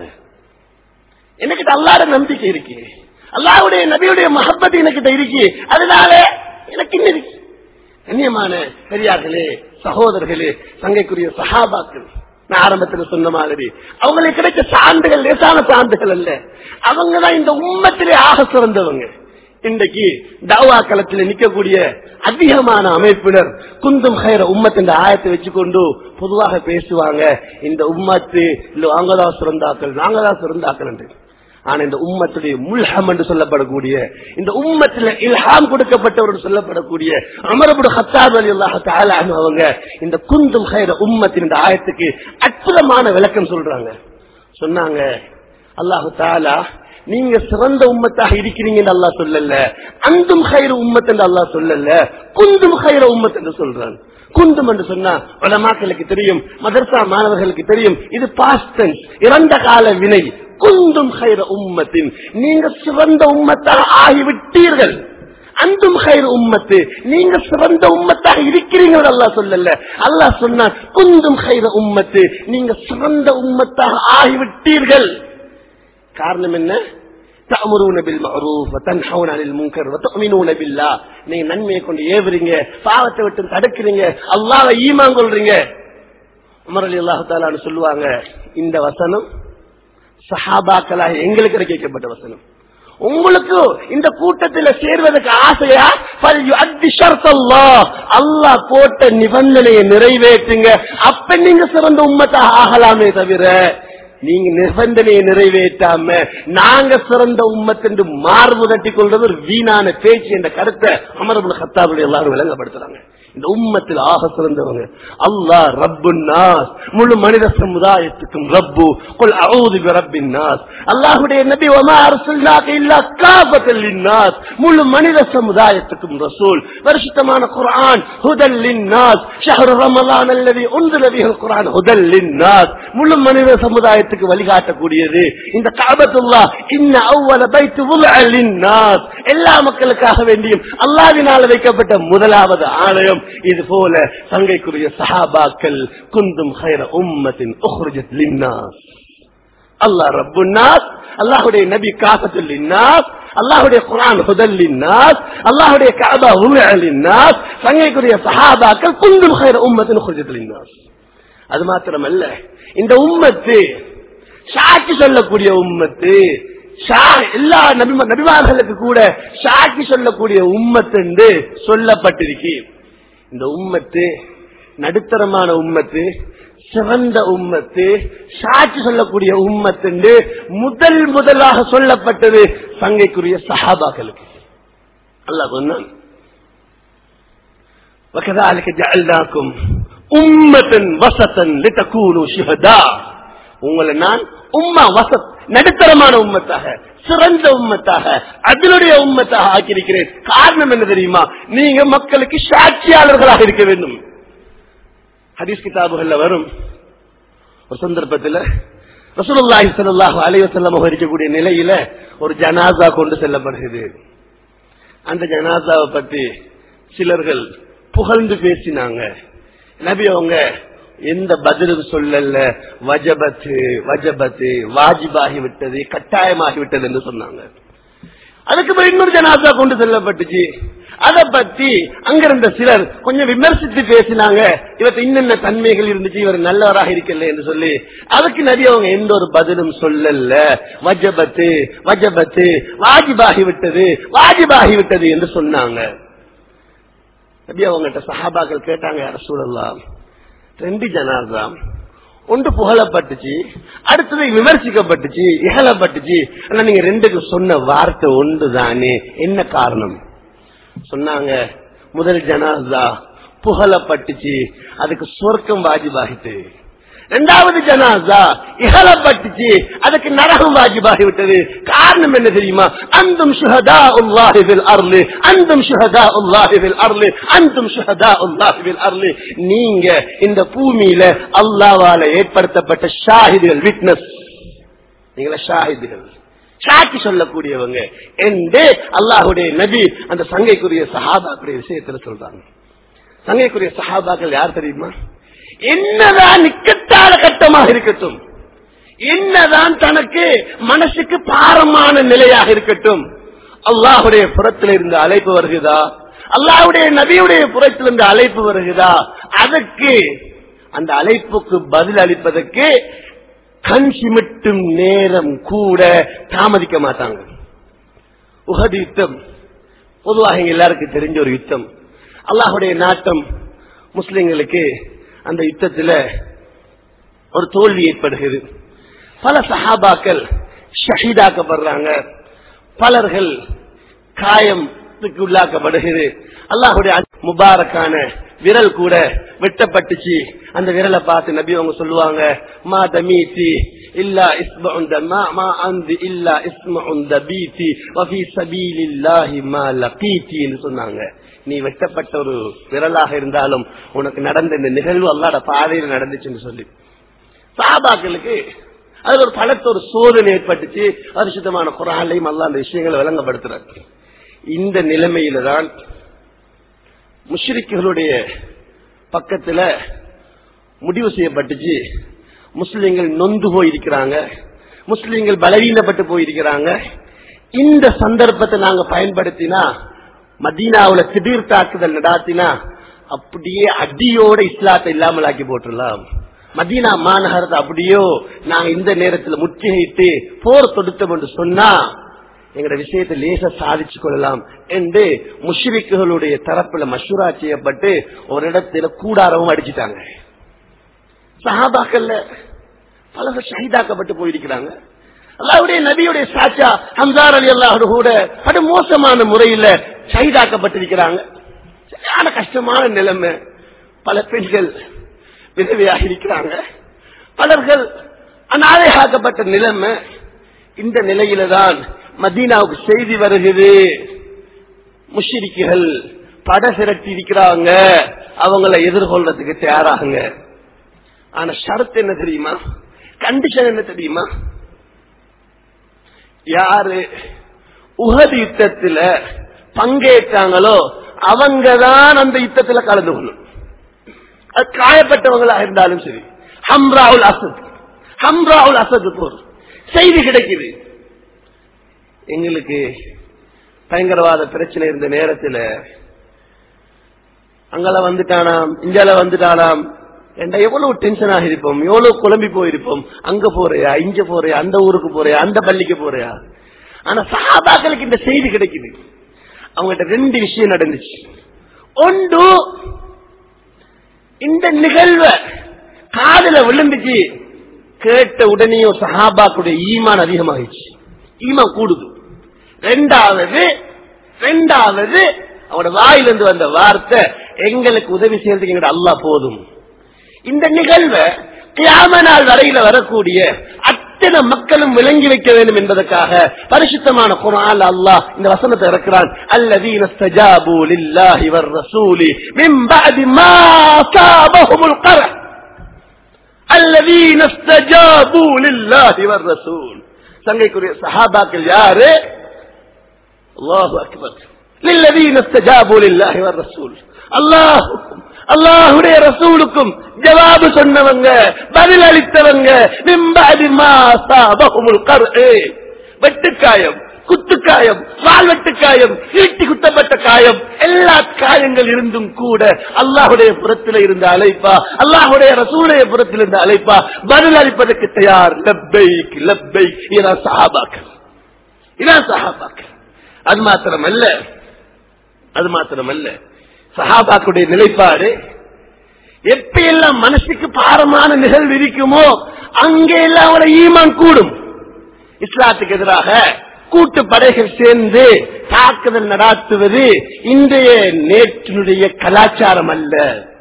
எனக்கு அல்லாட நம்பிக்கை இருக்கு அல்லாவுடைய நபியுடைய மகப்பத்து எனக்கு இருக்கு அதனால எனக்கு என்ன இருக்கு கண்ணியமான பெரியார்களே சகோதரர்களே சங்கைக்குரிய சகாபாக்கள் நான் ஆரம்பத்தில் சொன்ன மாதிரி அவங்களுக்கு கிடைச்ச சான்றுகள் லேசான சான்றுகள் அல்ல அவங்க தான் இந்த உம்மத்திலே ஆக சிறந்தவங்க இன்றைக்கு தாவா களத்தில் நிற்கக்கூடிய அதிகமான அமைப்பினர் குந்தும் ஹைர உம்மத் என்ற ஆயத்தை வச்சுக்கொண்டு பொதுவாக பேசுவாங்க இந்த உம்மத்து இல்ல வாங்கதான் சிறந்தாக்கள் நாங்கதான் சிறந்தாக்கள் என்று ஆனா இந்த உம்மத்துடைய முல்ஹம் என்று சொல்லப்படக்கூடிய இந்த உம்மத்துல இல்ஹாம் கொடுக்கப்பட்டவர் சொல்லப்படக்கூடிய அமரபுடு ஹத்தாப் அலி அல்லாஹ் அவங்க இந்த குந்தும் ஹைர உம்மத்தின் இந்த ஆயத்துக்கு அற்புதமான விளக்கம் சொல்றாங்க சொன்னாங்க அல்லாஹு தாலா நீங்க சிறந்த உம்மத்தாக இருக்கிறீங்கன்னு அல்லா சொல்லல அந்தும் ஹைர உம்மத் என்று அல்லா சொல்லல குந்தும் ஹைர உம்மத் என்று சொல்றான் குந்தும் என்று சொன்னா உலமாக்களுக்கு தெரியும் மதர்சா மாணவர்களுக்கு தெரியும் இது பாஸ்டன்ஸ் இறந்த கால வினை குந்தும் ஹைர உம்மத்தின் நீங்க சிறந்த உம்மத்தாக ஆகிவிட்டீர்கள் அந்தும் ஹைர் உம்மத்து நீங்க சிறந்த உம்மத்தாக இருக்கிறீங்க அல்லா சொல்லல அல்லாஹ் சொன்னார் குந்தும் ஹைர உம்மத்து நீங்க சிறந்த உம்மத்தாக ஆகிவிட்டீர்கள் காரணம் என்ன تأمرون بالمعروف وتنحون عن المنكر وتؤمنون بالله நீங்க நன்மையை கொண்டு ஏவுறீங்க பாவத்தை விட்டு தடுக்கிறீங்க அல்லாஹ்வை ஈமான் கொள்றீங்க உமர் அலி அல்லாஹு தாலான்னு சொல்லுவாங்க இந்த வசனம் சஹாபாக்களாக எங்களுக்கு இறக்கப்பட்ட வசனம் உங்களுக்கு இந்த கூட்டத்தில் சேர்வதற்கு ஆசையா அல்லாஹ் போட்ட நிபந்தனையை நிறைவேற்றுங்க அப்ப நீங்க சிறந்த உம்மத்தாக ஆகலாமே தவிர நீங்க நிபந்தனையை நிறைவேற்றாம நாங்க சிறந்த உம்மத்தென்று மார்பு தட்டி கொள்றது ஒரு வீணான பேச்சு என்ற கருத்தை அமரபுல் ஹத்தாபுடைய எல்லாரும் விளங்கப்படுத்துறாங்க இந்த உம்மத்தில் ஆக சிறந்தவங்க அல்லாஹ் ரப்பு நாஸ் முழு மனித சமுதாயத்துக்கும் ரப்பு கொல் அவுது ரப்பின் நாஸ் அல்லாஹுடைய நபி ஒமா அரசுல்லாக இல்லா காபத்தல் நாஸ் முழு மனித சமுதாயத்துக்கும் ரசூல் வருஷத்தமான குர்ஆன் ஹுதல் நாஸ் ஷஹர் ரமலான் அல்லது உந்துல பிஹல் குர்ஆன் ஹுதல் நாஸ் முழு மனித சமுதாயத்துக்கு வழிகாட்டக்கூடியது இந்த காபத்துல்லா இன்ன அவ்வள பைத்து உல் நாஸ் எல்லா மக்களுக்காக வேண்டியும் அல்லாவினால் வைக்கப்பட்ட முதலாவது ஆலயம் இது போல சங்கைக்குரிய சஹாபாக்கள் குந்தும் ஹைர உம்மத்தின் உஹ்ருஜத் லின்னாஸ் அல்லாஹ் ரப்பு நாஸ் அல்லாஹுடைய நபி காசத்துல் நாஸ் அல்லாஹுடைய குரான் ஹுதல்லின் நாஸ் அல்லாஹுடைய கஅபா உமிஅலின் நாஸ் சங்கைக்குரிய சஹாபாக்கள் குந்துல் கைர உம்மத்தின் ஹுஜத்துலின் நாஸ் அது மாத்திரமல்ல இந்த உம்மத்து சாட்சி சொல்லக்கூடிய உம்மத்து ஷா- எல்லா நபிம- நபிமார்களுக்கு கூட சாட்சி சொல்லக்கூடிய உம்மத்து என்று சொல்லப்பட்டிருக்கு இந்த உம்மத்து நடுத்தரமான உம்மத்து சிறந்த உம்மத்து சாட்சி சொல்லக்கூடிய உம்மத்து என்று முதல் முதலாக சொல்லப்பட்டது சங்கைக்குரிய சஹாபாக்களுக்கு அல்லாஹ் சொன்னான் وكذلك جعلناكم أمة وسطا لتكونوا شهداء உங்களை நான் உம்மா வசத் நடுத்தரமான உம்மத்தாக சிறந்த உம்மத்தாக அதனுடைய உம்மத்தாக ஆக்கியிருக்கிறேன் காரணம் என்ன தெரியுமா நீங்க மக்களுக்கு சாட்சியாளர்களாக இருக்க வேண்டும் ஹதீஸ் கிதாபுகள்ல வரும் ஒரு சந்தர்ப்பத்தில் ரசூலுல்லாஹி ஸல்லல்லாஹு அலைஹி வஸல்லம் அவங்க இருக்கக்கூடிய நிலையில ஒரு ஜனாசா கொண்டு செல்லப்படுகிறது அந்த ஜனாசாவை பத்தி சிலர்கள் புகழ்ந்து பேசினாங்க நபி அவங்க எந்த பதிலும் சொல்லல வஜபத்து வஜபத்து வாஜிபாகி விட்டது கட்டாயமாகி விட்டது என்று சொன்னாங்க அதுக்கு பிறகு இன்னொரு ஜனாசா கொண்டு செல்லப்பட்டுச்சு அதை பத்தி அங்கிருந்த சிலர் கொஞ்சம் விமர்சித்து பேசினாங்க இவருக்கு இன்னென்ன தன்மைகள் இருந்துச்சு இவர் நல்லவராக இருக்கல என்று சொல்லி அதுக்கு நபி அவங்க எந்த ஒரு பதிலும் சொல்லல வஜபத்து வஜபத்து வாஜிபாகி விட்டது வாஜிபாகி விட்டது என்று சொன்னாங்க நபி அவங்ககிட்ட சஹாபாக்கள் கேட்டாங்க யார சூழலாம் ரெண்டு ஜனாசா ஒன்று புகழப்பட்டுச்சு அடுத்தது விமர்சிக்கப்பட்டுச்சு இகழப்பட்டுச்சு ஆனா நீங்க ரெண்டுக்கு சொன்ன வார்த்தை ஒன்று தானே என்ன காரணம் சொன்னாங்க முதல் ஜனாசா புகழப்பட்டுச்சு அதுக்கு சொர்க்கம் வாஜிபாகிட்டு இரண்டாவது ஜனாசா இகழப்பட்டுச்சு அதுக்கு நரகம் வாஜிபாகி விட்டது காரணம் என்ன தெரியுமா அந்தும் சுஹதா உல்லாஹிபில் அருளு அந்தும் சுஹதா உல்லாஹிபில் அருளு அந்தும் சுஹதா உல்லாஹிபில் அருளு நீங்க இந்த பூமியில அல்லாவால ஏற்படுத்தப்பட்ட ஷாஹிதுகள் விட்னஸ் நீங்கள ஷாஹிதுகள் சாட்சி சொல்லக்கூடியவங்க என்று அல்லாஹுடைய நபி அந்த சங்கைக்குரிய சஹாபாக்குடைய விஷயத்துல சொல்றாங்க சங்கைக்குரிய சஹாபாக்கள் யார் தெரியுமா என்னதான் நிக்கத்தால கட்டமாக இருக்கட்டும் என்னதான் தனக்கு மனசுக்கு பாரமான நிலையாக இருக்கட்டும் அல்லாஹுடைய புறத்தில் இருந்து அழைப்பு வருகிறதா அல்லாஹுடைய நபியுடைய புறத்தில் இருந்து அழைப்பு வருகிறதா அதற்கு அந்த அழைப்புக்கு பதில் அளிப்பதற்கு கண் சிமிட்டும் நேரம் கூட தாமதிக்க மாட்டாங்க உகது யுத்தம் பொதுவாக எங்க எல்லாருக்கும் தெரிஞ்ச ஒரு யுத்தம் அல்லாஹுடைய நாட்டம் முஸ்லிம்களுக்கு அந்த யுத்தத்துல ஒரு தோல்வி ஏற்படுகிறது பல சஹாபாக்கள் ஷஹீதாக்கப்படுறாங்க பலர்கள் காயத்துக்கு உள்ளாக்கப்படுகிறது அல்லாஹுடைய முபாரக்கான விரல் கூட வெட்டப்பட்டுச்சு அந்த விரலை பார்த்து நபி அவங்க சொல்லுவாங்க மா தமீத்தி இல்லா இஸ்மஉந்த மா மா அந்தி இல்லா இஸ்மஉந்த பீத்தி வஃபி சபீலில்லாஹி மா லகீத்தி என்று சொன்னாங்க நீ வெட்டப்பட்ட ஒரு விரலாக இருந்தாலும் உனக்கு நடந்த இந்த நிகழ்வு அல்லாட பாதையில் நடந்துச்சுன்னு சொல்லி சாபாக்களுக்கு அது ஒரு பலத்த ஒரு சோதனை ஏற்பட்டுச்சு பரிசுத்தமான குரான்லையும் அல்லா அந்த விஷயங்களை விளங்கப்படுத்துறாரு இந்த நிலைமையில தான் முஷ்ரிக்குகளுடைய பக்கத்துல முடிவு செய்யப்பட்டுச்சு முஸ்லிம்கள் நொந்து போயிருக்கிறாங்க முஸ்லிம்கள் பலவீனப்பட்டு போயிருக்கிறாங்க இந்த சந்தர்ப்பத்தை நாங்க பயன்படுத்தினா மதீனாவுல திடீர் தாக்குதல் நடாத்தினா அப்படியே அடியோட இஸ்லாத்தை இல்லாமல் ஆக்கி போட்டுடலாம் மதீனா மாநகரத்தை அப்படியோ நாங்க இந்த நேரத்தில் முற்றுகையிட்டு போர் தொடுத்தோம் என்று சொன்னா எங்கட விஷயத்தை லேச சாதிச்சு கொள்ளலாம் என்று முஷ்ரிக்குகளுடைய தரப்புல மஷூரா செய்யப்பட்டு ஒரு இடத்துல கூடாரவும் அடிச்சுட்டாங்க சஹாபாக்கள்ல பலர் ஷஹீதாக்கப்பட்டு போயிருக்கிறாங்க அல்லாவுடைய நபியுடைய சாச்சா ஹம்சார் அலி அல்லாஹோட கூட படு மோசமான முறையில ஷஹீதாக்கப்பட்டிருக்கிறாங்க சரியான கஷ்டமான நிலைமை பல பெண்கள் விதவையாக இருக்கிறாங்க பலர்கள் அநாதையாக்கப்பட்ட நிலைமை இந்த நிலையில தான் மதீனாவுக்கு செய்தி வருகிறது முஷிரிக்குகள் பட திரட்டி இருக்கிறாங்க அவங்கள எதிர்கொள்றதுக்கு தயாராகுங்க ஆனா ஷரத் என்ன தெரியுமா கண்டிஷன் என்ன தெரியுமா யாரு உகது யுத்தத்துல பங்கேற்றாங்களோ அவங்கதான் அந்த யுத்தத்துல கலந்து கொள்ளும் அது காயப்பட்டவங்களா இருந்தாலும் சரி ஹம்ராவுல் அசத் ஹம்ராவுல் அசத் போர் செய்தி கிடைக்குது எங்களுக்கு பயங்கரவாத பிரச்சனை இருந்த நேரத்தில் அங்கல வந்துட்டானாம் இங்கால வந்துட்டானாம் என்ற எவ்வளவு டென்ஷன் ஆகிருப்போம் எவ்வளவு குழம்பி போயிருப்போம் அங்க போறியா இங்க போறியா அந்த ஊருக்கு போறியா அந்த பள்ளிக்கு போறியா ஆனா சஹாபாக்களுக்கு இந்த செய்தி கிடைக்குது அவங்ககிட்ட ரெண்டு விஷயம் நடந்துச்சு ஒன்று இந்த நிகழ்வை காதல விழுந்துச்சு கேட்ட உடனேயும் சஹாபாக்குடைய ஈமான் அதிகமாகிடுச்சு ஈமான் கூடுது ரெண்டாவது ரெண்டாவது அவனோட வாயிலிருந்து வந்த வார்த்தை எங்களுக்கு உதவி செய்யறதுக்கு எங்கட அல்லாஹ் போதும் இந்த நிகழ்வை கியாம நாள் வரையில வரக்கூடிய அத்தனை மக்களும் விளங்கி வைக்க வேண்டும் என்பதற்காக பரிசுத்தமான குரான் அல்லாஹ் இந்த வசனத்தை இறக்கிறான் அல்லதீன ஸ்தஜாபு லில்லாஹி வர் ரசூலி மின் பஅதி மா அஸாபஹுமுல் கர்ஹ் அல்லதீன ஸ்தஜாபு லில்லாஹி வர் ரசூல் சங்கைக்குரிய சஹாபாக்கள் யாரு அல்லாஹு அக்பர் للذين استجابوا لله والرسول அல்லாஹுக்கும் அல்லாஹுடைய ரசூலுக்கும் ஜவாபு சொன்னவங்க பதில் அளித்தவங்க மிம்பாதி மாசாபகுமுல் கரு வெட்டுக்காயம் குத்துக்காயம் வால் வெட்டுக்காயம் ஈட்டி குத்தப்பட்ட காயம் எல்லா காயங்கள் இருந்தும் கூட அல்லாஹுடைய புறத்தில் இருந்த அழைப்பா அல்லாஹுடைய ரசூலுடைய புறத்தில் இருந்த அழைப்பா பதில் அளிப்பதற்கு தயார் லப்பைக் லப்பைக் இதான் சஹாபாக்கள் இதான் சஹாபாக்கள் அது மாத்திரமல்ல அது மாத்திரமல்ல சஹாபாக்குடைய நிலைப்பாடு எப்ப எல்லாம் மனசுக்கு பாரமான நிகழ்வு இருக்குமோ அங்கே எல்லாம் அவரை ஈமான் கூடும் இஸ்லாத்துக்கு எதிராக கூட்டு படைகள் சேர்ந்து தாக்குதல் நடாத்துவது இன்றைய நேற்றினுடைய கலாச்சாரம் அல்ல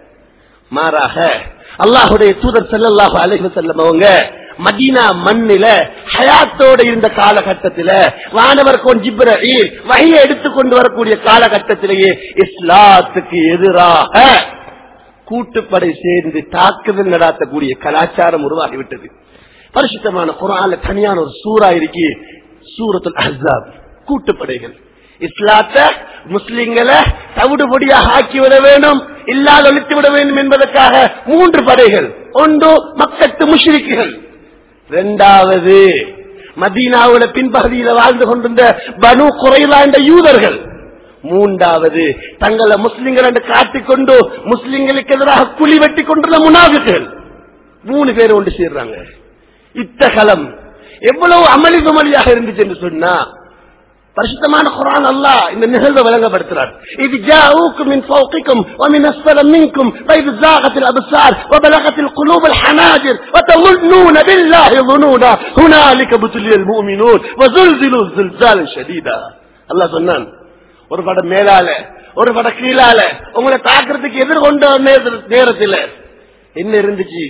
மாறாக அல்லாஹுடைய தூதர் செல்லல்லாஹு அலைஹி செல்லம் அவங்க மதீனா மண்ணில ஹயாத்தோட இருந்த காலகட்டத்தில வானவர் கொஞ்சிப்ரீல் வகையை எடுத்துக்கொண்டு வரக்கூடிய காலகட்டத்திலேயே இஸ்லாத்துக்கு எதிராக கூட்டுப்படை சேர்ந்து தாக்குதல் நடாத்தக்கூடிய கலாச்சாரம் உருவாகிவிட்டது பரிசுத்தமான குரான்ல தனியான ஒரு சூறா இருக்கி சூரத்துல் அஹாப் கூட்டுப்படைகள் இஸ்லாத்த முஸ்லிம்களை தவிடுபொடியாக ஆக்கிவிட வேண்டும் இல்லாத ஒழித்து விட வேண்டும் என்பதற்காக மூன்று படைகள் ஒன்று மக்கத்து முஷ்ரிக்குகள் இரண்டாவது மதீனாவுல பின்பகுதியில வாழ்ந்து கொண்டிருந்த பனு குறைலா என்ற யூதர்கள் மூன்றாவது தங்களை முஸ்லிம்கள் என்று காட்டிக்கொண்டு முஸ்லிம்களுக்கு எதிராக குழி வெட்டி கொண்டுள்ள முனாபிகள் மூணு பேர் ஒன்று சேர்றாங்க இத்தகலம் எவ்வளவு அமளி துமளியாக இருந்துச்சு என்று சொன்னா பரிசுத்தமான குரான் அல்லாஹ் இந்த நிகழ்வை விளங்கப்படுத்துறார் இது ஜாஊக்கும் மின் ஃபௌகிக்கும் ومن اسفل منكم فإذ زاغت الأبصار وبلغت القلوب الحناجر وتظنون بالله ظنونا هنالك ابتلي المؤمنون وزلزلوا زلزالا شديدا அல்லாஹ் சொன்னான் ஒரு படம் மேலால ஒரு படம் கீழால உங்களை தாக்குறதுக்கு எதிர்கொண்ட நேரத்தில் என்ன இருந்துச்சு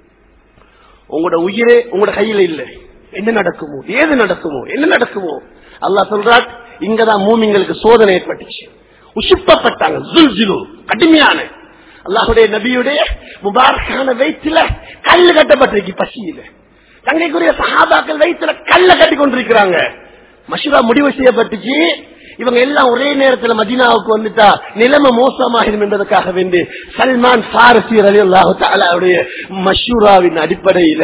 உங்களோட உயிரே உங்களோட கையில இல்ல என்ன நடக்குமோ ஏது நடக்குமோ என்ன நடக்குமோ அல்லாஹ் சொல்றார் இங்கதான் மூமிங்களுக்கு சோதனை ஏற்பட்டுச்சு உசுப்பப்பட்டாங்க ஜுல்ஜிலு கடுமையான அல்லாஹுடைய நபியுடைய முபாரக்கான வயிற்றுல கல்லு கட்டப்பட்டிருக்கு பசியில தங்கைக்குரிய சஹாபாக்கள் வயிற்றுல கல்ல கட்டி கொண்டிருக்கிறாங்க மஷூரா முடிவு செய்யப்பட்டுச்சு இவங்க எல்லாம் ஒரே நேரத்தில் மதீனாவுக்கு வந்துட்டா நிலைமை மோசமாகிடும் என்பதற்காக வேண்டி சல்மான் பாரசி அலி அல்லாஹுடைய மஷூராவின் அடிப்படையில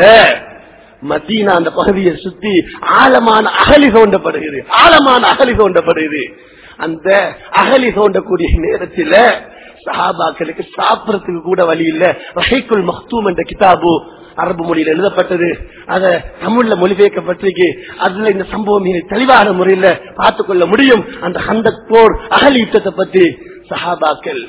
மதீனா அந்த பகுதியை சுத்தி ஆழமான அகலி தோண்டப்படுகிறது ஆழமான அகலி தோண்டப்படுகிறது அந்த அகலி தோண்டக்கூடிய நேரத்தில் சஹாபாக்களுக்கு சாப்பிடறதுக்கு கூட வழி இல்ல ரஹைக்குல் மஹ்தூம் என்ற கிதாபு அரபு மொழியில் எழுதப்பட்டது அத தமிழ்ல மொழிபெயர்க்கப்பட்டிருக்கு அதுல இந்த சம்பவம் மிக தெளிவான முறையில பார்த்துக் கொள்ள முடியும் அந்த ஹந்தக் போர் அகலி யுத்தத்தை பத்தி சஹாபாக்கள்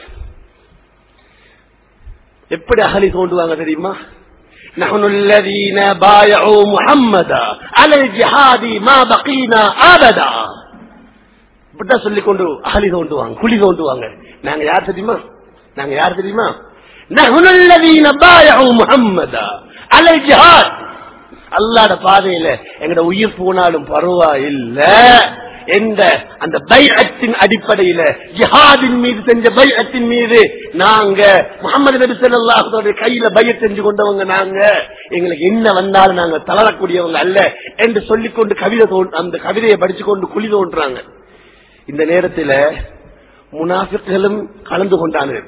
எப்படி அகலி தோண்டுவாங்க தெரியுமா نحن الذين بايعوا محمدا على الجهاد ما بقينا ابدا இப்படிதான் சொல்லிக் கொண்டு அகலி தோண்டுவாங்க குழி தோண்டுவாங்க நாங்க யார் தெரியுமா நாங்க யார் தெரியுமா نحن الذين بايعوا محمدا على الجهاد அல்லாட பாதையில எங்கட உயிர் போனாலும் பரவாயில்ல எந்த அந்த பைஅத்தின் அடிப்படையில ஜிஹாதின் மீது செஞ்ச பைஅத்தின் மீது நாங்க முகமது நபி ஸல்லல்லாஹு கையில பைய செஞ்சு கொண்டவங்க நாங்க எங்களுக்கு என்ன வந்தாலும் நாங்க தளரக்கூடியவங்க அல்ல என்று சொல்லிக்கொண்டு கவிதை தோன் அந்த கவிதையை படிச்சு கொண்டு குழி தோன்றாங்க இந்த நேரத்தில் முனாஃபிக்களும் கலந்து கொண்டானுகள்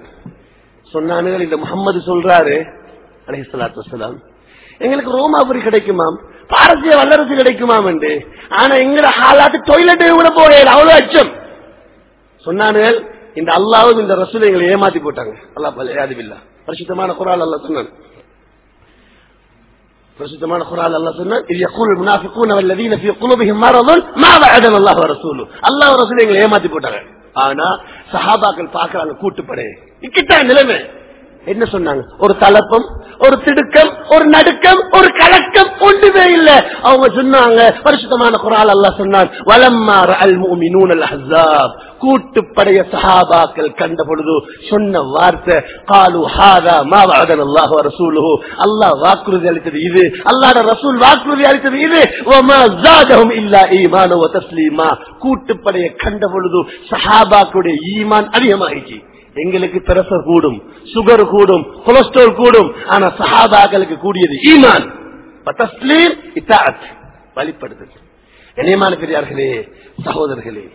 சொன்னானுகள் இந்த முகம்மது சொல்றாரு அலைஹிஸ்ஸலாத்து வஸ்ஸலாம் எங்களுக்கு ரோமாபுரி கிடைக்குமாம் பாரசீக வல்லரசு கிடைக்குமாம் என்று ஆனா எங்கட ஹாலாட்டு டொய்லெட் கூட போகல அவ்வளவு அச்சம் சொன்னானுகள் இந்த அல்லாவும் இந்த ரசூலை எங்களை ஏமாத்தி போட்டாங்க அல்லா யாதுபில்லா பரிசுத்தமான குரால் அல்லா சொன்னான் பிரசித்தமான குரால் அல்லா சொன்னா இது யக்கூல் முனாஃபிகூன் வல்லதீன ஃபீ குலூபிஹிம் மரதுன் மா வஅதன அல்லாஹ் வ ரசூலு அல்லாஹ் ரசூல் எங்களை ஏமாத்தி போட்டாங்க ஆனா சஹாபாக்கள் பார்க்கறாங்க கூட்டுப்படை இக்கிட்ட நிலைமை என்ன சொன்னாங்க ஒரு தலப்பம் ஒரு திடுக்கம் ஒரு நடுக்கம் ஒரு கலக்கம் ஒன்றுமே இல்ல அவங்க சொன்னாங்க பரிசுத்தமான குரால் அல்லாஹ் சொன்னான் வலம்மா அல் முஃமினூன் அல் அஹ்ஸாப் கூட்டுப்படைய சஹாபாக்கள் கண்ட பொழுது சொன்ன வார்த்தை காலு ஹாதா மா வஅதன அல்லாஹ் வ ரசூலுஹு அல்லாஹ் வாக்குறுதி அளித்தது இது அல்லாஹ்வுடைய ரசூல் வாக்குறுதி அளித்தது இது வமா ஜாதஹும் இல்லா ஈமானு வ தஸ்லீமா கூட்டுப்படைய கண்ட பொழுது சஹாபாக்களுடைய ஈமான் அதிகமாயிடுச்சு எங்களுக்கு பிரஷர் கூடும் சுகர் கூடும் கொலஸ்ட்ரால் கூடும் ஆனா சஹாபாக்களுக்கு கூடியது ஈமான் தஸ்லீம் இத்தாத் வழிபடுதல் கண்ணியமான பெரியார்களே சகோதரர்களே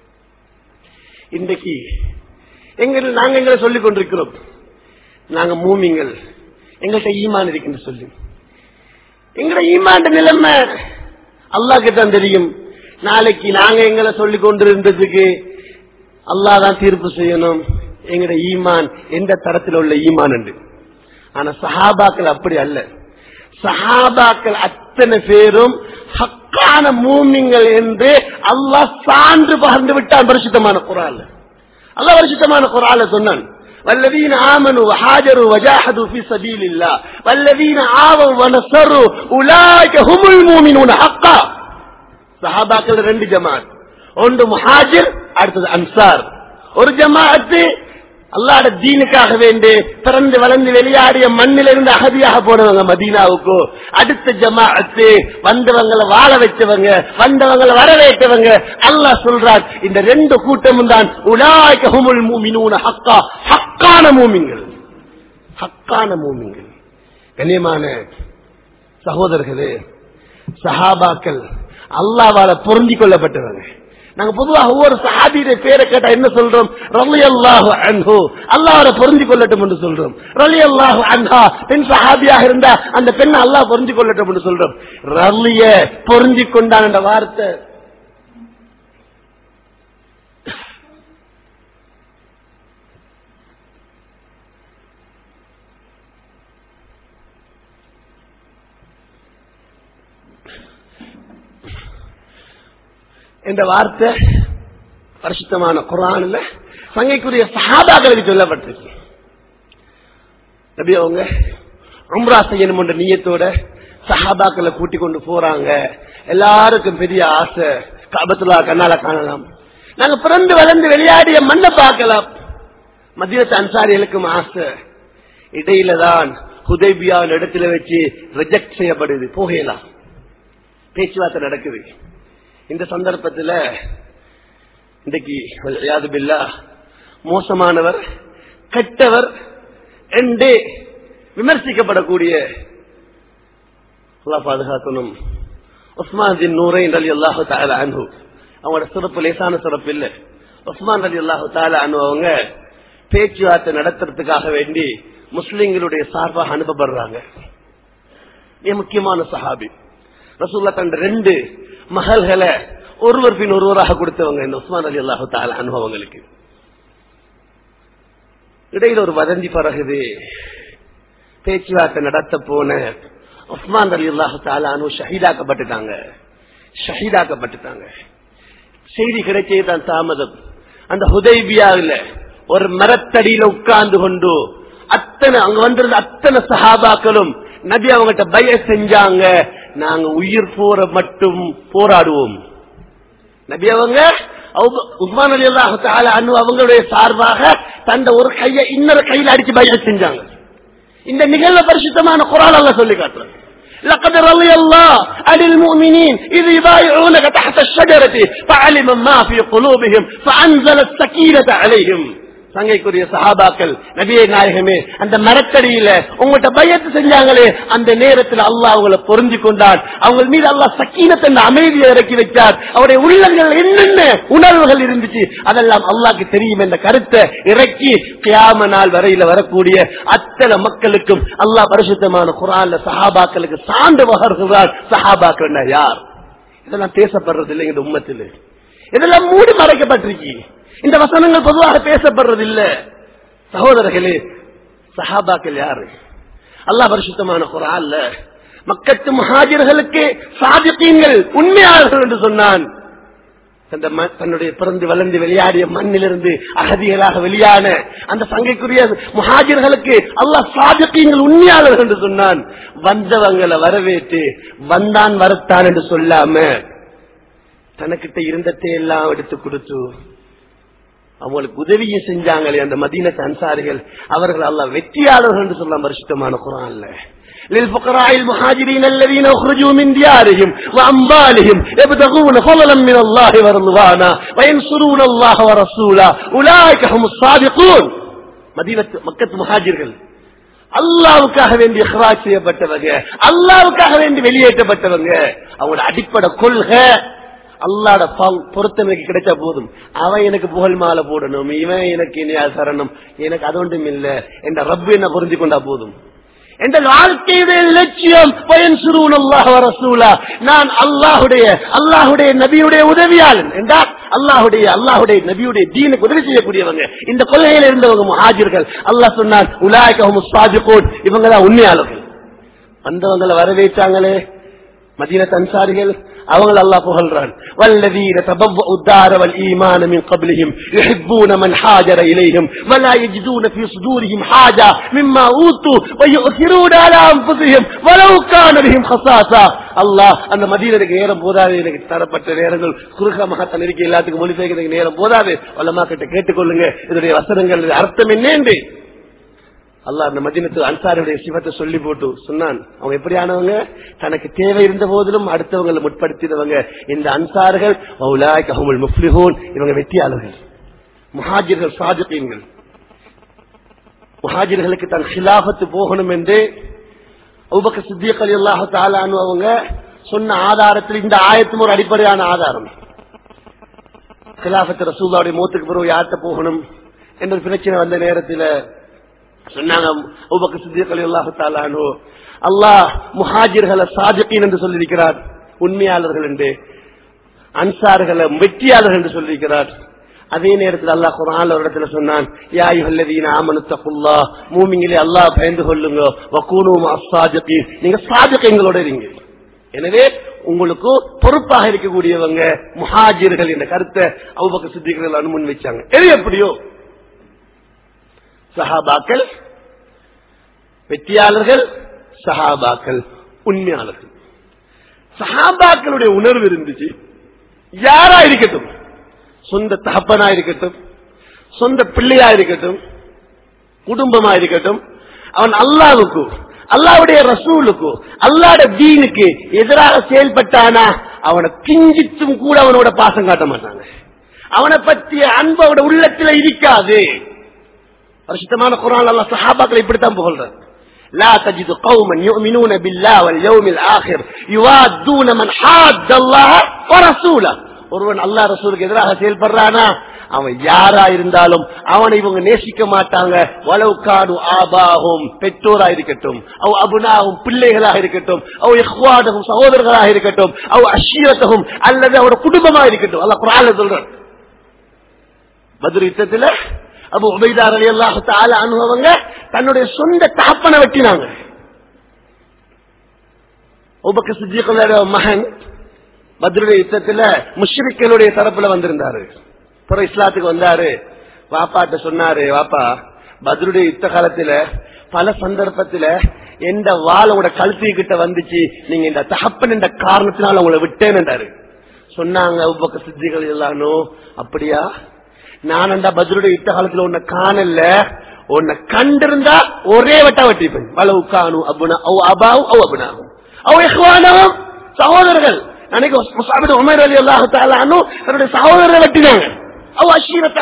இன்றைக்கு எங்கள் நாங்க எங்களை சொல்லிக் கொண்டிருக்கிறோம் நாங்க மூமிங்கள் எங்கள்கிட்ட ஈமான் இருக்குன்னு சொல்லி எங்கட ஈமான் நிலைமை அல்லாக்கு தான் தெரியும் நாளைக்கு நாங்க எங்களை சொல்லிக் கொண்டிருந்ததுக்கு அல்லாஹ் தான் தீர்ப்பு செய்யணும் எங்கட ஈமான் எந்த தரத்தில் உள்ள ஈமான் என்று ஆனா சஹாபாக்கள் அப்படி அல்ல சஹாபாக்கள் அத்தனை பேரும் ஹக்கான மூமிங்கள் என்று அல்லாஹ் சான்று பகர்ந்து விட்டான் பரிசுத்தமான குரால் அல்லாஹ் பரிசுத்தமான குரால சொன்னான் والذين آمنوا وحاجروا وجاهدوا في سبيل الله والذين آووا ونصروا أولئك هم المؤمنون حقا சஹாபாக்கள் ரெண்டு ஜமாத் ஒன்று முஹாஜிர் அடுத்தது அன்சார் ஒரு ஜமாஅத்து அல்லாட தீனுக்காக வேண்டி பிறந்து வளர்ந்து வெளியாடிய மண்ணிலிருந்து அகதியாக போனவங்க மதீனாவுக்கு அடுத்த ஜமாஅத்து வந்தவங்களை வாழ வச்சவங்க வந்தவங்களை வரவேற்றவங்க அல்லாஹ் சொல்றார் இந்த ரெண்டு கூட்டமும் தான் உலாய்கஹுமுல் மூமினூன ஹக்கா ஹக்கான மூமிங்கள் ஹக்கான மூமிங்கள் கண்ணியமான சகோதரர்களே சஹாபாக்கள் அல்லாவால பொருந்திக் கொள்ளப்பட்டவங்க நாங்க பொதுவாக ஒவ்வொரு சஹாபியுடைய பேரை கேட்டா என்ன சொல்றோம் ரலி அல்லாஹு அன்ஹு அல்லாஹ் பொருந்திக் கொள்ளட்டும் என்று சொல்றோம் ரலி அல்லாஹு அன்ஹா பெண் சஹாபியாக இருந்தா அந்த பெண்ணை அல்லாஹ் பொருந்திக் கொள்ளட்டும் என்று சொல்றோம் ரலிய பொருந்திக் கொண்டான் என்ற வார்த்தை என்ற வார்த்தை பரிசுத்தமான குரான்ல சங்கைக்குரிய சஹாபாக்களுக்கு சொல்லப்பட்டிருக்கு நபி அவங்க உம்ரா செய்யணும் என்ற நீயத்தோட சஹாபாக்களை கூட்டிக் கொண்டு போறாங்க எல்லாருக்கும் பெரிய ஆசை காபத்துலா கண்ணால காணலாம் நாங்க பிறந்து வளர்ந்து விளையாடிய மண்ணை பார்க்கலாம் மத்தியத்து அன்சாரிகளுக்கும் ஆசை இடையில தான் ஹுதைபியாவின் இடத்துல வச்சு ரிஜெக்ட் செய்யப்படுது போகலாம் பேச்சுவார்த்தை நடக்குது இந்த சந்தர்ப்பத்தில் இன்றைக்கு யாதுபில்லா மோசமானவர் கெட்டவர் என்று விமர்சிக்கப்படக்கூடிய பாதுகாக்கணும் உஸ்மான் தின் நூரை அலி அல்லாஹு தால அனு அவங்களோட சிறப்பு லேசான சிறப்பு இல்ல உஸ்மான் அலி அல்லாஹு தால அனு அவங்க பேச்சுவார்த்தை நடத்துறதுக்காக வேண்டி முஸ்லிம்களுடைய சார்பாக அனுப்பப்படுறாங்க மிக முக்கியமான சஹாபி ரசூல்லா தன் ரெண்டு மகள்களை ஒருவர் பின் ஒருவராக கொடுத்தவங்க இந்த உஸ்மான் அலி அல்லாஹு தால அனுபவங்களுக்கு இடையில ஒரு வதந்தி பறகுது பேச்சுவார்த்தை நடத்த போன உஸ்மான் அலி அல்லாஹு தால அனு ஷஹீதாக்கப்பட்டுட்டாங்க ஷஹீதாக்கப்பட்டுட்டாங்க செய்தி கிடைச்சே தான் தாமதம் அந்த ஹுதைபியாவில் ஒரு மரத்தடியில உட்கார்ந்து கொண்டு அத்தனை அங்க வந்திருந்த அத்தனை சஹாபாக்களும் நபி அவங்ககிட்ட பய செஞ்சாங்க நாங்க உயிர் போற மட்டும் போராடுவோம் நபி அவங்க உஸ்மான் அலி அல்லாஹு அனு அவங்களுடைய சார்பாக தந்த ஒரு கையை இன்னொரு கையில் அடிச்சு பய செஞ்சாங்க இந்த நிகழ்வு பரிசுத்தமான குரால் அல்ல சொல்லி காட்டுறாங்க لقد رضي الله عن المؤمنين إذ يبايعونك تحت الشجرة فعلم ما في قلوبهم فأنزل السكينة عليهم சங்கைக்குரிய சஹாபாக்கள் நபியை நாயகமே அந்த மரத்தடியில உங்கள்கிட்ட பயத்து செஞ்சாங்களே அந்த நேரத்தில் அல்லாஹ் அவங்களை பொருந்தி கொண்டான் அவங்க மீது அல்லாஹ் சக்கீனத்தை அந்த அமைதியை இறக்கி வைத்தார் அவருடைய உள்ளங்கள் என்னென்ன உணர்வுகள் இருந்துச்சு அதெல்லாம் அல்லாஹ்க்கு தெரியும் என்ற கருத்தை இறக்கி கியாம நாள் வரையில வரக்கூடிய அத்தனை மக்களுக்கும் அல்லாஹ் பரிசுத்தமான குரான்ல சஹாபாக்களுக்கு சான்று வகர்கிறார் சஹாபாக்கள் யார் இதெல்லாம் பேசப்படுறது இல்லை இந்த உம்மத்தில் இதெல்லாம் மூடி மறைக்கப்பட்டிருக்கு இந்த வசனங்கள் பொதுவாக பேசப்படுறது இல்ல சகோதரர்களே சஹாபாக்கள் யாரு அல்லாஹ் பரிசுத்தமான குரான்ல மக்கத்து மகாஜர்களுக்கு சாதித்தீங்கள் உண்மையாளர்கள் என்று சொன்னான் அந்த ம- தன்னுடைய பிறந்து வளர்ந்து வெளியாடிய மண்ணிலிருந்து அகதிகளாக வெளியான அந்த சங்கைக்குரிய முஹாஜர்களுக்கு அல்லாஹ் சாதித்தீங்கள் உண்மையாளர்கள் என்று சொன்னான் வந்தவங்களை வரவேற்று வந்தான் வரத்தான் என்று சொல்லாம தனக்கிட்ட இருந்தத்தை எல்லாம் எடுத்து கொடுத்து அவங்களுக்கு உதவியை செஞ்சாங்களே அந்த மதீனத்து அன்சாரிகள் அவர்கள் அல்லாஹ் வெற்றியாளர்கள் என்று சொல்ல பரிசுத்தமான குரான்ல للفقراء المهاجرين الذين اخرجوا من ديارهم واموالهم يبتغون فضلا من الله ورضوانا وينصرون الله ورسوله اولئك هم الصادقون مدينه مكه முஹாஜிர்கள் அல்லாவுக்காக வேண்டி இஹ்ராஜ் செய்யப்பட்டவங்க அல்லாவுக்காக வேண்டி வெளியேற்றப்பட்டவங்க அவங்களோட அடிப்படை கொள்கை அல்லாட பல்- பொருத்தம் எனக்கு கிடைச்சா போதும் அவன் எனக்கு புகழ் மாலை போடணும் இவன் எனக்கு இனியா சரணம் எனக்கு அது ஒன்றும் இல்ல என்ற ரப்பு என்ன பொருந்தி கொண்டா போதும் என்ற வாழ்க்கையுடைய லட்சியம் பயன் சுருவன் ரசூலா நான் அல்லாஹுடைய அல்லாஹுடைய நபியுடைய உதவியாளன் என்றால் அல்லாஹுடைய அல்லாஹுடைய நபியுடைய தீனுக்கு உதவி செய்யக்கூடியவங்க இந்த கொள்கையில இருந்தவங்க முஹாஜிர்கள் அல்லாஹ் சொன்னான் உலாய்கஹும் சாஜிகோன் இவங்க தான் உண்மையாளர்கள் வந்தவங்களை வரவேற்றாங்களே மதீனத் அன்சாரிகள் அவங்கள அல்லாஹ் புகழ்றான் والذين تبوأوا الدار والإيمان من قبلهم يحبون من هاجر إليهم ولا يجدون في صدورهم حاجة مما أوتوا ويؤثرون على أنفسهم ولو كان بهم خصاصة அல்லாஹ் அந்த மதீனத்துக்கு நேரம் போதாது எனக்கு தரப்பட்ட நேரங்கள் குறுகமாக தன் இருக்க எல்லாத்துக்கும் மொழிபெயர்க்கிறதுக்கு நேரம் போதாது வல்லமா கிட்ட கேட்டுக்கொள்ளுங்க இதனுடைய வசனங்கள் அர்த்தம் என்னேண்டு அல்லாஹ் அந்த மதினத்து அன்சாருடைய சிவத்தை சொல்லி போட்டு சொன்னான் அவங்க எப்படியானவங்க தனக்கு தேவை இருந்த போதிலும் அடுத்தவங்களை முற்படுத்தினவங்க இந்த அன்சார்கள் மௌலாய் கஹமுல் முஃப்லிஹூன் இவங்க வெற்றியாளர்கள் முஹாஜிர்கள் சாஜகீன்கள் முஹாஜிர்களுக்கு தன் ஹிலாபத்து போகணும் என்று அபுபக்க சித்திக் அலி அல்லாஹு தாலான்னு அவங்க சொன்ன ஆதாரத்தில் இந்த ஆயத்தும் ஒரு அடிப்படையான ஆதாரம் ஹிலாபத்து ரசூல்லாவுடைய மூத்துக்கு பிறகு யார்கிட்ட போகணும் என்ற ஒரு பிரச்சனை வந்த நேரத்தில் சொன்னாங்க அபூபக்கர் சித்திக் ரலியல்லாஹு தஆலா அன்ஹு அல்லாஹ் முஹாஜிர்களை சாஜிகீன் என்று சொல்லியிருக்கிறார் உண்மையாளர்கள் என்று அன்சார்களை வெற்றியாளர்கள் என்று சொல்லியிருக்கிறார் அதே நேரத்தில் அல்லாஹ் குர்ஆன்ல ஒரு இடத்துல சொன்னான் யா அய்யுஹல்லதீன ஆமனு தக்குல்லாஹ் மூமின்களே அல்லாஹ் பயந்து கொள்ளுங்க வகூனு மஸ்ஸாஜிகீன் நீங்க சாஜிகீன்களோட இருங்க எனவே உங்களுக்கு பொறுப்பாக இருக்கக்கூடியவங்க முஹாஜிர்கள் என்ற கருத்தை அபூபக்கர் சித்திக் ரலியல்லாஹு அன்ஹு முன் வச்சாங்க எது எப்படியோ சஹாபாக்கள் வெற்றியாளர்கள் சஹாபாக்கள் உண்மையாளர்கள் சஹாபாக்களுடைய உணர்வு இருந்துச்சு யாரா இருக்கட்டும் சொந்த தகப்பனா இருக்கட்டும் சொந்த பிள்ளையா இருக்கட்டும் குடும்பமா இருக்கட்டும் அவன் அல்லாவுக்கு அல்லாவுடைய ரசூலுக்கு அல்லாட தீனுக்கு எதிராக செயல்பட்டானா அவனை கிஞ்சித்தும் கூட அவனோட பாசம் காட்ட மாட்டாங்க அவனை பற்றிய அன்பு அவனோட உள்ளத்துல இருக்காது பரிசுத்தமான குரான் அல்லாஹ் சஹாபாக்களை இப்படித்தான் புகழ்றார் لا تجد قوما يؤمنون بالله واليوم الآخر يوادون من حاد الله ورسوله ஒருவன் அல்லாஹ் ரசூலுக்கு எதிராக செயல்படுறானா அவன் யாரா இருந்தாலும் அவனை இவங்க நேசிக்க மாட்டாங்க வளவுக்காடு ஆபாகும் பெற்றோரா இருக்கட்டும் அவ் அபுனாகும் பிள்ளைகளாக இருக்கட்டும் அவ் இஹ்வானகும் சகோதரர்களாக இருக்கட்டும் அவ் அஷீரத்தகும் அல்லது அவரோட குடும்பமா இருக்கட்டும் அல்லாஹ் குரான்ல சொல்றான் பத்ரு யுத்தத்துல அபு உபைதார் அலி அல்லாஹு தால அனுபவங்க தன்னுடைய சொந்த தாப்பனை வெட்டினாங்க உபக்க சித்திகளுடைய மகன் பத்ருடைய யுத்தத்துல முஷ்ரிக்களுடைய தரப்புல வந்திருந்தாரு பிறகு இஸ்லாத்துக்கு வந்தாரு வாப்பாட்ட சொன்னாரு வாப்பா பத்ருடைய யுத்த காலத்துல பல சந்தர்ப்பத்துல எந்த வாள் உங்களோட கழுத்து கிட்ட வந்துச்சு நீங்க இந்த தகப்பன் என்ற காரணத்தினால உங்களை விட்டேன்னு சொன்னாங்க உபக்க சித்திகள் எல்லானோ அப்படியா நான் அந்த பத்ருடைய யுத்த காலத்துல உன்னை காணல உன்னை கண்டிருந்தா ஒரே வட்டா வெட்டிப்பேன் வளவு காணு அபுனா அவ் அபாவும் அவ் அபுனாகும் அவ் இஹ்வானவும் சகோதரர்கள் அன்னைக்கு முசாபித் உமர் அலி அல்லாஹு தாலானு தன்னுடைய சகோதரரை வெட்டினாங்க அவ் அஷீரத்தகம்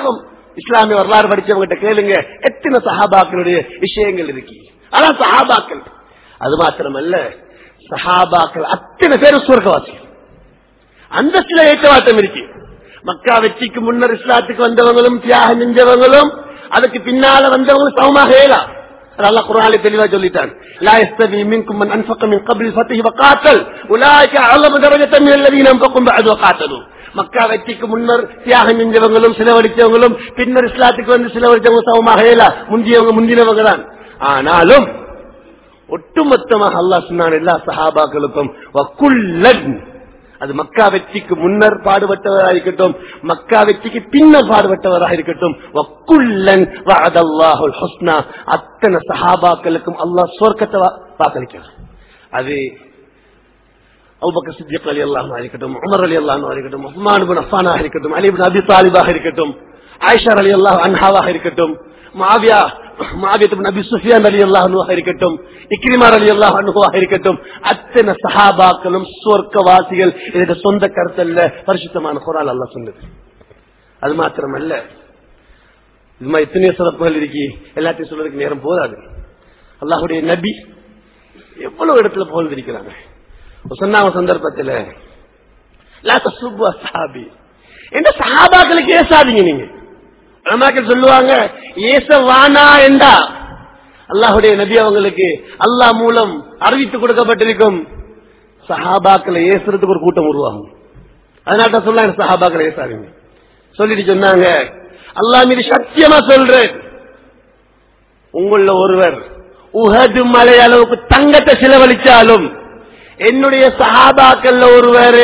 இஸ்லாமிய வரலாறு படிச்சவங்க கேளுங்க எத்தனை சஹாபாக்களுடைய விஷயங்கள் இருக்கு அதான் சஹாபாக்கள் அது மாத்திரமல்ல சஹாபாக்கள் அத்தனை பேரும் சுவர்க்கவாசிகள் அந்த சில ஏற்றவாட்டம் இருக்கு மக்கா வெற்றிக்கு முன்னர் இஸ்லாத்துக்கு வந்தவங்களும் தியாகம் செஞ்சவங்களும் அதுக்கு பின்னால வந்தவங்களும் சமமாக ஏலாம் அல்லாஹ் குர்ஆனிலே தெளிவா சொல்லிட்டான் லா யஸ்தவி மின்கும் மன் அன்ஃபக மின் قبل الفتح وقاتل اولئك اعظم درجه من الذين انفقوا بعد وقاتلوا மக்கா வெற்றிக்கு முன்னர் தியாகம் செஞ்சவங்களும் செலவழிச்சவங்களும் பின்னர் இஸ்லாத்துக்கு வந்து செலவழிச்சவங்க சமமாக ஏலா முந்தியவங்க முந்தினவங்க தான் ஆனாலும் ஒட்டுமொத்தமாக அல்லாஹ் சொன்னான் எல்லா சஹாபாக்களுக்கும் வக்குல்லன் அது மக்கா வெற்றிக்கு முன்னர் பாடுபட்டவராக இருக்கட்டும் மக்கா வெற்றிக்கு பின்னர் பாடுபட்டவராக இருக்கட்டும் வக்குல்லன் வஅதல்லாஹுல் ஹுஸ்னா அத்தனை சஹாபாக்களுக்கும் அல்லாஹ் சொர்க்கத்தை வா- வாக்களிக்கிறான் அது அபூபக்கர் சித்திக் அலி அல்லாஹ் இருக்கட்டும் உமர் அலி அல்லாஹ் இருக்கட்டும் உஸ்மான் பின் அஃபானாக இருக்கட்டும் அலி பின் அபி தாலிபாக இருக்கட்டும் ஆயிஷா அலி அல்லாஹ் அன்ஹாவாக இருக்கட்டும் மாவியா மாவியத்து பின் அபி சுஃபியான் அலி அல்லாஹ் அனுவாக இருக்கட்டும் இக்ரிமார் அலி அல்லாஹ் அனுவாக இருக்கட்டும் அத்தனை சஹாபாக்களும் சொர்க்கவாசிகள் இதற்கு சொந்த கருத்தல்ல பரிசுத்தமான குரால் அல்லாஹ் சொன்னது அது மாத்திரமல்ல இது மாதிரி எத்தனையோ சிறப்புகள் இருக்கு எல்லாத்தையும் சொல்றதுக்கு நேரம் போதாது அல்லாஹுடைய நபி எவ்வளவு இடத்துல புகழ்ந்திருக்கிறாங்க சொன்னாங்க சந்தர்ப்பத்தில் லா தசுப்பு அஸ்ஹாபி என்ற சஹாபாக்களுக்கு ஏசாதீங்க நீங்க உலமாக்கள் சொல்லுவாங்க ஏச வானா என்றா அல்லாஹுடைய நபி அவங்களுக்கு அல்லாஹ் மூலம் அறிவித்து கொடுக்கப்பட்டிருக்கும் சஹாபாக்களை ஏசுறதுக்கு ஒரு கூட்டம் உருவாகும் அதனால தான் சொல்லாங்க சஹாபாக்களை ஏசாதீங்க சொல்லிட்டு சொன்னாங்க அல்லாஹ் மீது சத்தியமா சொல்றேன் உங்கள ஒருவர் உஹது மலை அளவுக்கு தங்கத்தை செலவழிச்சாலும் என்னுடைய சஹாபாக்கள்ல ஒருவர்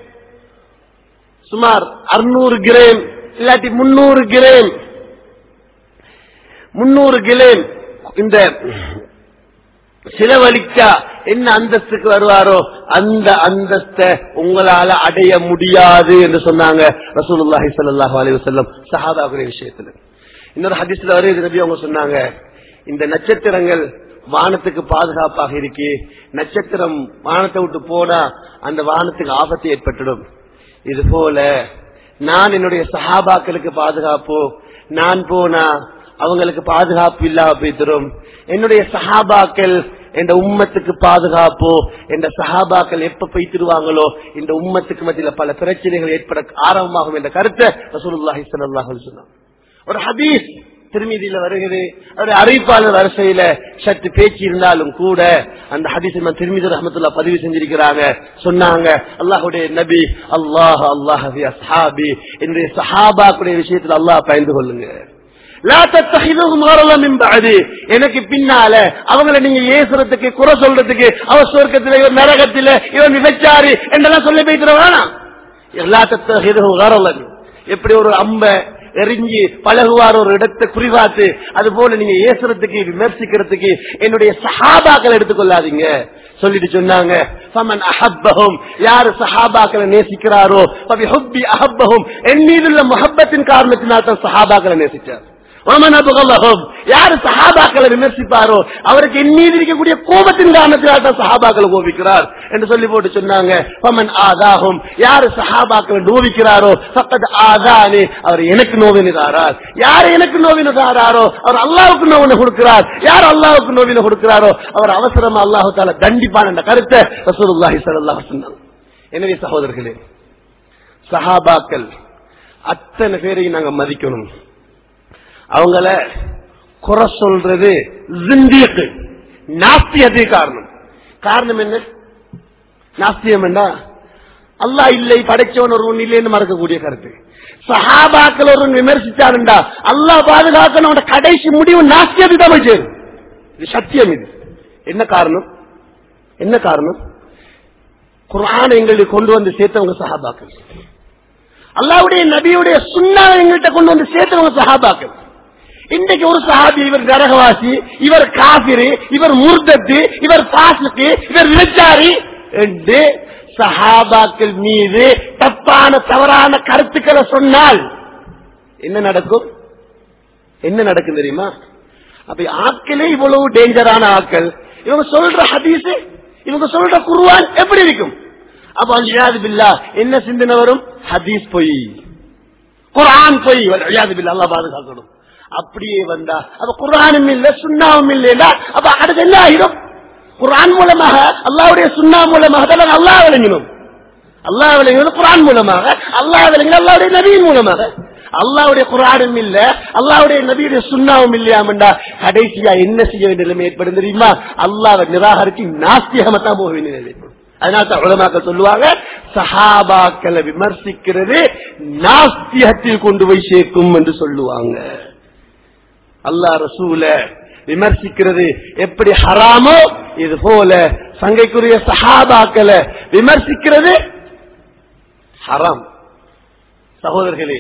சுமார் அறுநூறு கிரேம் இல்லாட்டி முன்னூறு கிரேம் முன்னூறு கிரேம் இந்த செலவழிச்சா என்ன அந்தஸ்துக்கு வருவாரோ அந்த அந்தஸ்தை உங்களால அடைய முடியாது என்று சொன்னாங்க ரசூலுல்லாஹி ஸல்லல்லாஹு அலைஹி வஸல்லம் சஹாபாவுடைய விஷயத்துல இன்னொரு ஹதீஸ்ல வருது நபி அவங்க சொன்னாங்க இந்த நட்சத்திரங்கள் வானத்துக்கு பாதுகாப்பாக இருக்கு நட்சத்திரம் வானத்தை விட்டு போனா அந்த வானத்துக்கு ஆபத்து ஏற்பட்டுடும் இது போல நான் என்னுடைய சஹாபாக்களுக்கு பாதுகாப்பு நான் போனா அவங்களுக்கு பாதுகாப்பு இல்லாம போய்த்திரும் என்னுடைய சஹாபாக்கள் என்ற உம்மத்துக்கு பாதுகாப்பு என்ற சஹாபாக்கள் எப்ப போய்த்திருவாங்களோ இந்த உம்மத்துக்கு மத்தியில பல பிரச்சனைகள் ஏற்பட ஆரம்பமாகும் என்ற கருத்தை ரசூலுல்லாஹி ஸல்லல்லாஹு அலைஹி வஸல்லம் ஒரு ஹதீஸ் திருமீதியில வருகிறது அவருடைய அறிவிப்பாளர் வரிசையில சற்று பேச்சு இருந்தாலும் கூட அந்த ஹதீஸ் திருமீதி ரஹமத்துல்லா பதிவு செஞ்சிருக்கிறாங்க சொன்னாங்க அல்லாஹுடைய நபி அல்லாஹ் அல்லாஹ் அஸ்ஹாபி என்னுடைய சஹாபாக்குடைய விஷயத்துல அல்லாஹ் பயந்து கொள்ளுங்க லா தத்தஹிதுஹும் கரலம் மின் பஅதி. எனக்கு பின்னால அவங்களை நீங்க ஏசுறதுக்கு குறை சொல்றதுக்கு அவர் சொர்க்கத்தில இவர் நரகத்தில இவர் விபச்சாரி என்றெல்லாம் சொல்லி போய்த்திர வேணாம் எல்லா தத்தஹிதுஹும் கரலன் எப்படி ஒரு அம்ப எரிஞ்சு பழகுவார் ஒரு இடத்தை குறிவாத்து அது போல நீங்க ஏசுறதுக்கு விமர்சிக்கிறதுக்கு என்னுடைய சஹாபாக்களை எடுத்துக்கொள்ளாதீங்க சொல்லிட்டு சொன்னாங்க ஃபமன் அஹப்பஹும் யாரு சஹாபாக்களை நேசிக்கிறாரோ ஃபபி ஹுப்பி அஹப்பஹும் என் மீதுள்ள முஹப்பத்தின் காரணத்தினால் தான் சஹாபாக்களை நேசிச்சார் ومن أبغضهم யாரு சஹாபாக்களை விமர்சிப்பாரோ அவருக்கு என் மீது இருக்கக்கூடிய கோபத்தின் காரணத்தினால் தான் சஹாபாக்களை கோபிக்கிறார் என்று சொல்லி போட்டு சொன்னாங்க பமன் ஆதாகும் யாரு சஹாபாக்களை நோவிக்கிறாரோ பக்கத்து ஆதானே அவர் எனக்கு நோவினுதாரார் யார் எனக்கு நோவினுதாராரோ அவர் அல்லாவுக்கு நோவின கொடுக்கிறார் யார் அல்லாவுக்கு நோவின கொடுக்கிறாரோ அவர் அவசரமா அல்லாஹு தால தண்டிப்பான் என்ற கருத்தை ரசூலுல்லாஹி ஸல்லல்லாஹு சொன்னாங்க எனவே சகோதரர்களே சஹாபாக்கள் அத்தனை பேரையும் நாங்க மதிக்கணும் அவங்கள குறை சொல்றது ஜிந்தியக்கு நாஸ்தியதே காரணம் காரணம் என்ன நாஸ்தியம் என்ன அல்லாஹ் இல்லை படைச்சவன் ஒருவன் இல்லைன்னு மறக்கக்கூடிய கருத்து சஹாபாக்கள் ஒருவன் விமர்சிச்சாருண்டா அல்லாஹ் பாதுகாக்கணும் கடைசி முடிவு நாஸ்தியது தான் போய் சேரும் இது சத்தியம் இது என்ன காரணம் என்ன காரணம் குர்ஆன் எங்களுக்கு கொண்டு வந்து சேர்த்தவங்க சஹாபாக்கள் அல்லாவுடைய நபியுடைய சுண்ணாவை எங்கள்கிட்ட கொண்டு வந்து சேர்த்தவங்க சஹாபாக்கள் இன்றைக்கு ஒரு சஹாபி இவர் நரகவாசி இவர் காபிரு இவர் முர்தத்து இவர் பாசுக்கு இவர் விபச்சாரி என்று சஹாபாக்கள் மீது தப்பான தவறான கருத்துக்களை சொன்னால் என்ன நடக்கும் என்ன நடக்கும் தெரியுமா அப்ப ஆட்களே இவ்வளவு டேஞ்சரான ஆட்கள் இவங்க சொல்ற ஹதீஸ் இவங்க சொல்ற குருவான் எப்படி இருக்கும் அப்ப அஞ்சாது பில்லா என்ன சிந்தனை வரும் ஹதீஸ் பொய் குரான் பொய் விளையாது அல்லா பாதுகாக்கணும் அப்படியே வந்தா அப்ப குரானும் இல்ல சுண்ணாவும் இல்லையா அப்ப அடுத்து என்ன ஆகிடும் குரான் மூலமாக அல்லாவுடைய சுண்ணா மூலமாக தான் அல்லா விளங்கணும் அல்லா விளங்கினது குரான் மூலமாக அல்லா விளங்கின அல்லாவுடைய நபியின் மூலமாக அல்லாவுடைய குரானும் இல்ல அல்லாவுடைய நபியுடைய சுண்ணாவும் இல்லையாமண்டா கடைசியா என்ன செய்ய வேண்டிய நிலைமை ஏற்படும் தெரியுமா அல்லாவை நிராகரிச்சு நாஸ்திகமத்தான் போக வேண்டிய நிலை ஏற்படும் அதனால தான் உலமாக்கள் சொல்லுவாங்க சஹாபாக்களை விமர்சிக்கிறது நாஸ்திகத்தில் கொண்டு போய் சேர்க்கும் என்று சொல்லுவாங்க அல்லா ரசூல விமர்சிக்கிறது எப்படி ஹராமோ இது போல சங்கைக்குரிய சஹாபாக்களை விமர்சிக்கிறது ஹராம் சகோதரர்களே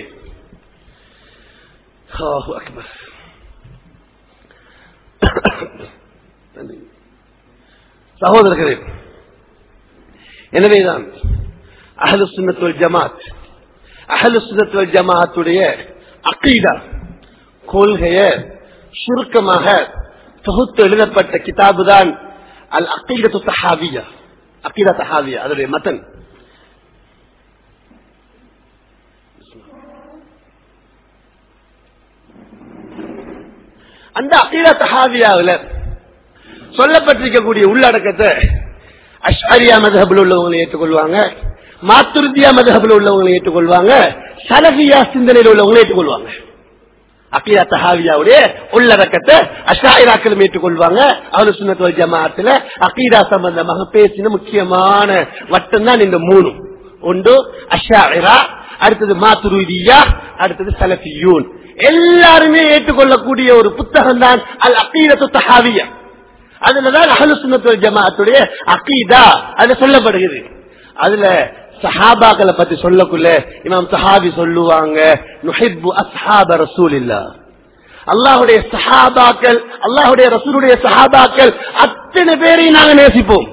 சகோதரர்களே எனவேதான் அஹலு சுன்னத்துவல் ஜமாத் அஹலு சுன்னத்துவல் ஜமாத்துடைய அக்கீதா கொள்கைய சுருக்கமாக தொகுத்து எழுதப்பட்ட கிதாபு தான் அல் அக்கீதத்து தஹாவியா அக்கீதா தஹாவியா அதனுடைய மதன் அந்த அக்கீதா தஹாவியாவில் சொல்லப்பட்டிருக்கக்கூடிய உள்ளடக்கத்தை அஷ்அரியா மதஹபில் உள்ளவங்களை ஏற்றுக்கொள்வாங்க மாத்துருதியா மதஹபில் உள்ளவங்களை ஏற்றுக்கொள்வாங்க சலபியா சிந்தனையில் உள்ளவங்களை ஏற்றுக்கொள்வாங்க அக்கியா தஹாவியாவுடைய உள்ளடக்கத்தை அஷாயிராக்களும் ஏற்றுக்கொள்வாங்க அவரு சுண்ணத்துவ ஜமாத்துல அக்கீதா சம்பந்தமாக பேசின முக்கியமான வட்டம் தான் இந்த மூணு ஒன்று அஷாயிரா அடுத்தது மாத்துருதியா அடுத்தது சலபியூன் எல்லாருமே ஏற்றுக்கொள்ளக்கூடிய ஒரு புத்தகம் தான் அல் அக்கீதத்து தஹாவியா அதுலதான் அஹலு சுண்ணத்துவ ஜமாத்துடைய அக்கீதா அது சொல்லப்படுகிறது அதுல சஹாபாக்களை பத்தி சொல்லக்குள்ள இமாம் சஹாபி சொல்லுவாங்க நுஹிப்பு அஸ்ஹாப ரசூல் இல்லா அல்லாஹுடைய சஹாபாக்கள் அல்லாஹுடைய ரசூலுடைய சஹாபாக்கள் அத்தனை பேரையும் நாங்க நேசிப்போம்